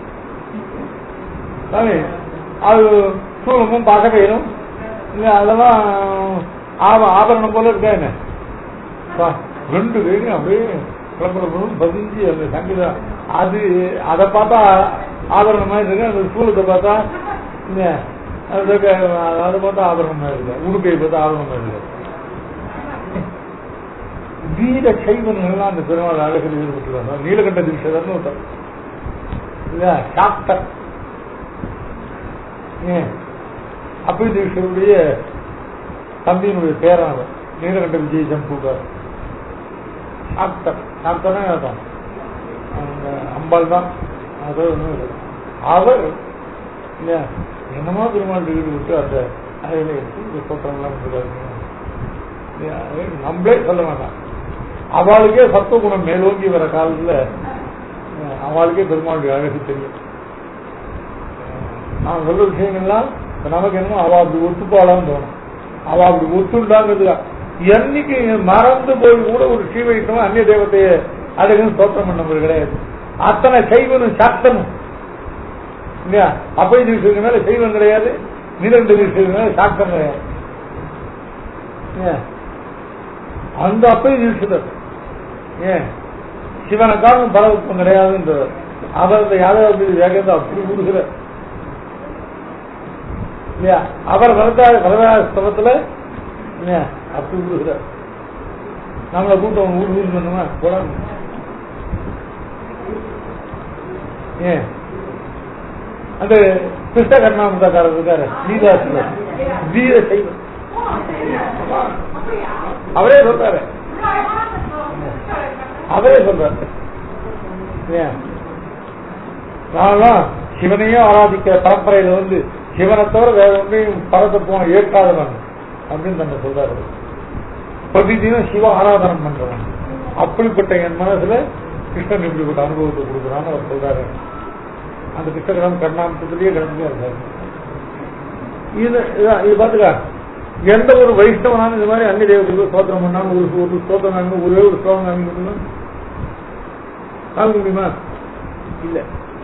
சாமி அது சூழமும் பாசகையிலும் இல்ல அதெல்லாம் ஆப- ஆபரணம் போல இருக்கா என்ன பா, ரெண்டு பேரும் அப்படியே கிளம்புறப்படும் பதிஞ்சு அந்த சங்கீதம் அது அதை பார்த்தா ஆபரணம் மாதிரி இருக்கு அந்த சூழத்தை பார்த்தா இல்ல, அதுக்கு அதை பார்த்தா ஆபரணம் மாதிரி இருக்கு உடுக்கையை பார்த்தா ஆபரணம் மாதிரி இருக்கு வீர சைவன்கள்லாம் அந்த பெருமாள் அழகில் ஈடுபட்டுருவாங்க நீலகண்ட தீட்சதர்னு ஒருத்தர் இல்லையா டாக்டர் ஏன் அப்பி தீட்சருடைய தம்பியினுடைய பேரன் அவர் நீலகண்ட விஜய் ஜம்பூகர் டாக்டர் டாக்டர்னா அர்த்தம் அந்த அம்பாள் தான் அது ஒண்ணும் இல்லை. அவர் இல்லையா என்னமோ பெருமாள் ஈடுபட்டு அந்த அதில் எடுத்து இந்த தோற்றம்லாம் இருக்காங்க இல்லையா? அது நம்மளே சொல்ல வேண்டாம் அவளுக்கே சத்துவ குணம் மேலோங்கி வர காலத்துல அஹ், அவளுக்கே பெருமாளுடைய அழகு தெரியும் அஹ், நான் சொல்ற விஷயங்கள்லாம் இப்ப நமக்கு என்னமோ அவ அப்படி ஒத்துப்பாளான்னு தோணும் அவ அப்படி ஒத்துண்டாங்கிறது என்னைக்கு மறந்து போய் கூட ஒரு ஸ்ரீ வைஷ்ணவம் அந்நிய தெய்வத்தையே அழகுன்னு தோற்றம் பண்ணவர் கிடையாது அத்தனை செய்வனும் சாத்தனும் இல்லையா அப்பை தீட்சத்துக்கு மேல செய்வன் கிடையாது நிரண்டு தீட்சத்துக்கு மேல சாத்தம் கிடையாது ஏன்? அந்த அப்பை தீட்சிதர் ஏன் சிவனை காரணம் பரவத்தம் கிடையாதுன்றவர் அவர் இந்த யாதவ வேகத்தை அப்படி கொடுக்குற இல்லையா அவர் வரதா வரதாஸ்தவத்துல இல்லையா அப்படி கொடுக்குறார் நம்மளை கூட்டம் ஊர் ஊர் பண்ணுமா போடாம ஏன் அந்த கிருஷ்ண கர்ணாமதாக்காரர் இருக்காரு நீதாசுல வீர செய்வன் அவரே சொல்றாரு அவரே சொல்றாரு ஏன் நான்லாம் சிவனையே ஆராதிக்கிற பரம்பரையில வந்து சிவனை தவிர வேற ஒன்றையும் பரதத்துவம் ஏற்காதவன் அப்படின்னு தன்னை சொல்றாரு பிரதிதினம் சிவ ஆராதனம் பண்றவன் அப்படிப்பட்ட என் மனசுல கிருஷ்ணன் இப்படிப்பட்ட அனுபவத்தை கொடுக்குறான்னு அவர் சொல்றாரு அந்த கிருஷ்ணகிராம் கர்ணாமத்திலேயே கிடந்துட்டே இருக்காரு இது இதான் இது பாத்துக்கா எந்த ஒரு வைஷ்ணவனாலும் இந்த மாதிரி அந்நிய தெய்வத்துக்கு சோத்திரம் பண்ணாலும் ஒரு ஒரு ஸ்தோத்திரம் காமிக்க ஒரே ஒரு ஸ்லோகம் காமிக்க முடியுமா காமிக்க முடியுமா இல்ல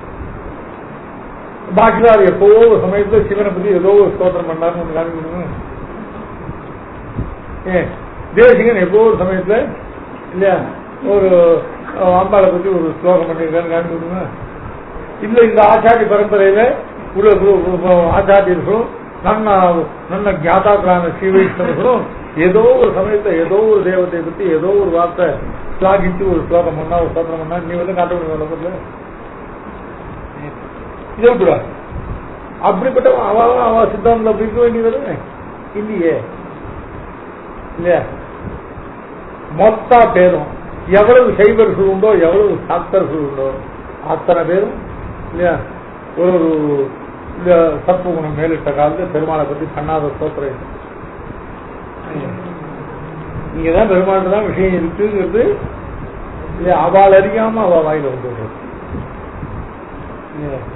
பாக்கியார் எப்போ ஒரு சமயத்துல சிவனை பத்தி ஏதோ ஒரு ஸ்தோத்திரம் பண்ணாருன்னு ஒண்ணு காமிக்க முடியுமா ஏன் தேசிகன் எப்போ ஒரு சமயத்துல இல்லையா ஒரு அஹ், அம்பாளை பத்தி ஒரு ஸ்லோகம் பண்ணியிருக்கான்னு காமிக்க முடியுமா இல்ல இந்த ஆச்சாரிய பரம்பரையில உள்ள கு- கு- ஆச்சாரியர்களும் ನನ್ನ ನನ್ನ ಜ್ಞಾತಾಗ್ರಾಮ ಶ್ರೀವೈಷ್ಣವರು ஏதோ ஒரு சமயத்தை ஏதோ ஒரு தெய்வத்தை பத்தி ஏதோ ஒரு வார்த்தை ஸ்லாகிச்சு ஒரு ஸ்லோகம் பண்ணா ஒரு சோதனம் பண்ணா நீ வந்து காட்ட முடியும் உலகத்துல இது கூட அப்படிப்பட்ட அவ அவ சித்தாந்தம் அப்படி இருக்க வேண்டியது இல்லையே இல்லையா மொத்த பேரும் எவ்வளவு சைவர்கள் உண்டோ எவ்வளவு சாக்தர்கள் உண்டோ அத்தனை பேரும் இல்லையா ஒரு ஒரு இந்த சத்துவகுணம் மேலிட்ட காலத்துல பெருமாளை பத்தி பண்ணாத ஸ்தோத்திரம் இங்கதான் பெருமாள் தான் விஷயம் இருக்குங்கிறது இல்லையா அவள் அறியாம அவ வாயில வந்து விடுறது. இல்லையா?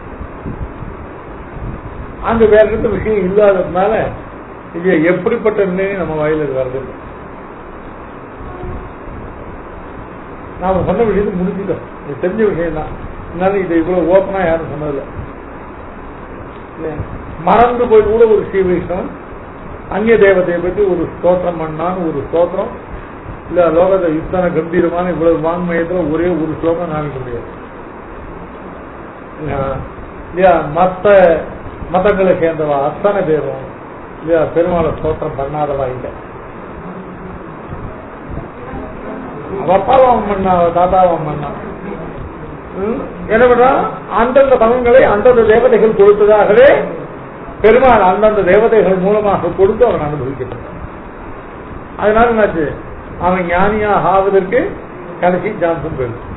அங்க வேற எந்த விஷயம் இல்லாததுனால இது எப்படிப்பட்ட நிலையும் நம்ம வாயில வருது நாம சொன்ன விஷயத்தை முடிச்சுட்டோம் இது தெரிஞ்ச விஷயம் தான் இருந்தாலும் இதை இவ்வளவு ஓப்பனா யாரும் சொன்னதில்லை இல்லையா? மறந்து போய் கூட ஒரு ஸ்ரீ வைஷ்ணவன் அந்நிய தேவதையை பற்றி ஒரு ஸ்தோத்திரம் பண்ணான்னு ஒரு ஸ்தோத்திரம் இல்ல லோகத்தை இத்தனை கம்பீரமான இவ்வளவு வாங்மயத்துல ஒரே ஒரு ஸ்லோகம் காமிக்க முடியாது இல்லையா? இல்லையா மத்த மதங்களை சேர்ந்தவா அத்தனை பேரும் இல்லையா பெருமாளை ஸ்தோத்திரம் பண்ணாதவா இல்லை அவ அப்பாவும் அவன் பண்ணா அவ தாத்தாவும் அவன் பண்ணா ம்? என்ன பண்றான் அந்தந்த பலன்களை அந்தந்த தேவதைகள் கொடுத்ததாகவே பெருமாள் அந்தந்த தேவதைகள் மூலமாக கொடுத்து அவன் அனுபவிக்கிறான் அதனால என்னாச்சு அவன் ஞானியாக ஆவதற்கு கடைசி சான்ஸும் போயிடும்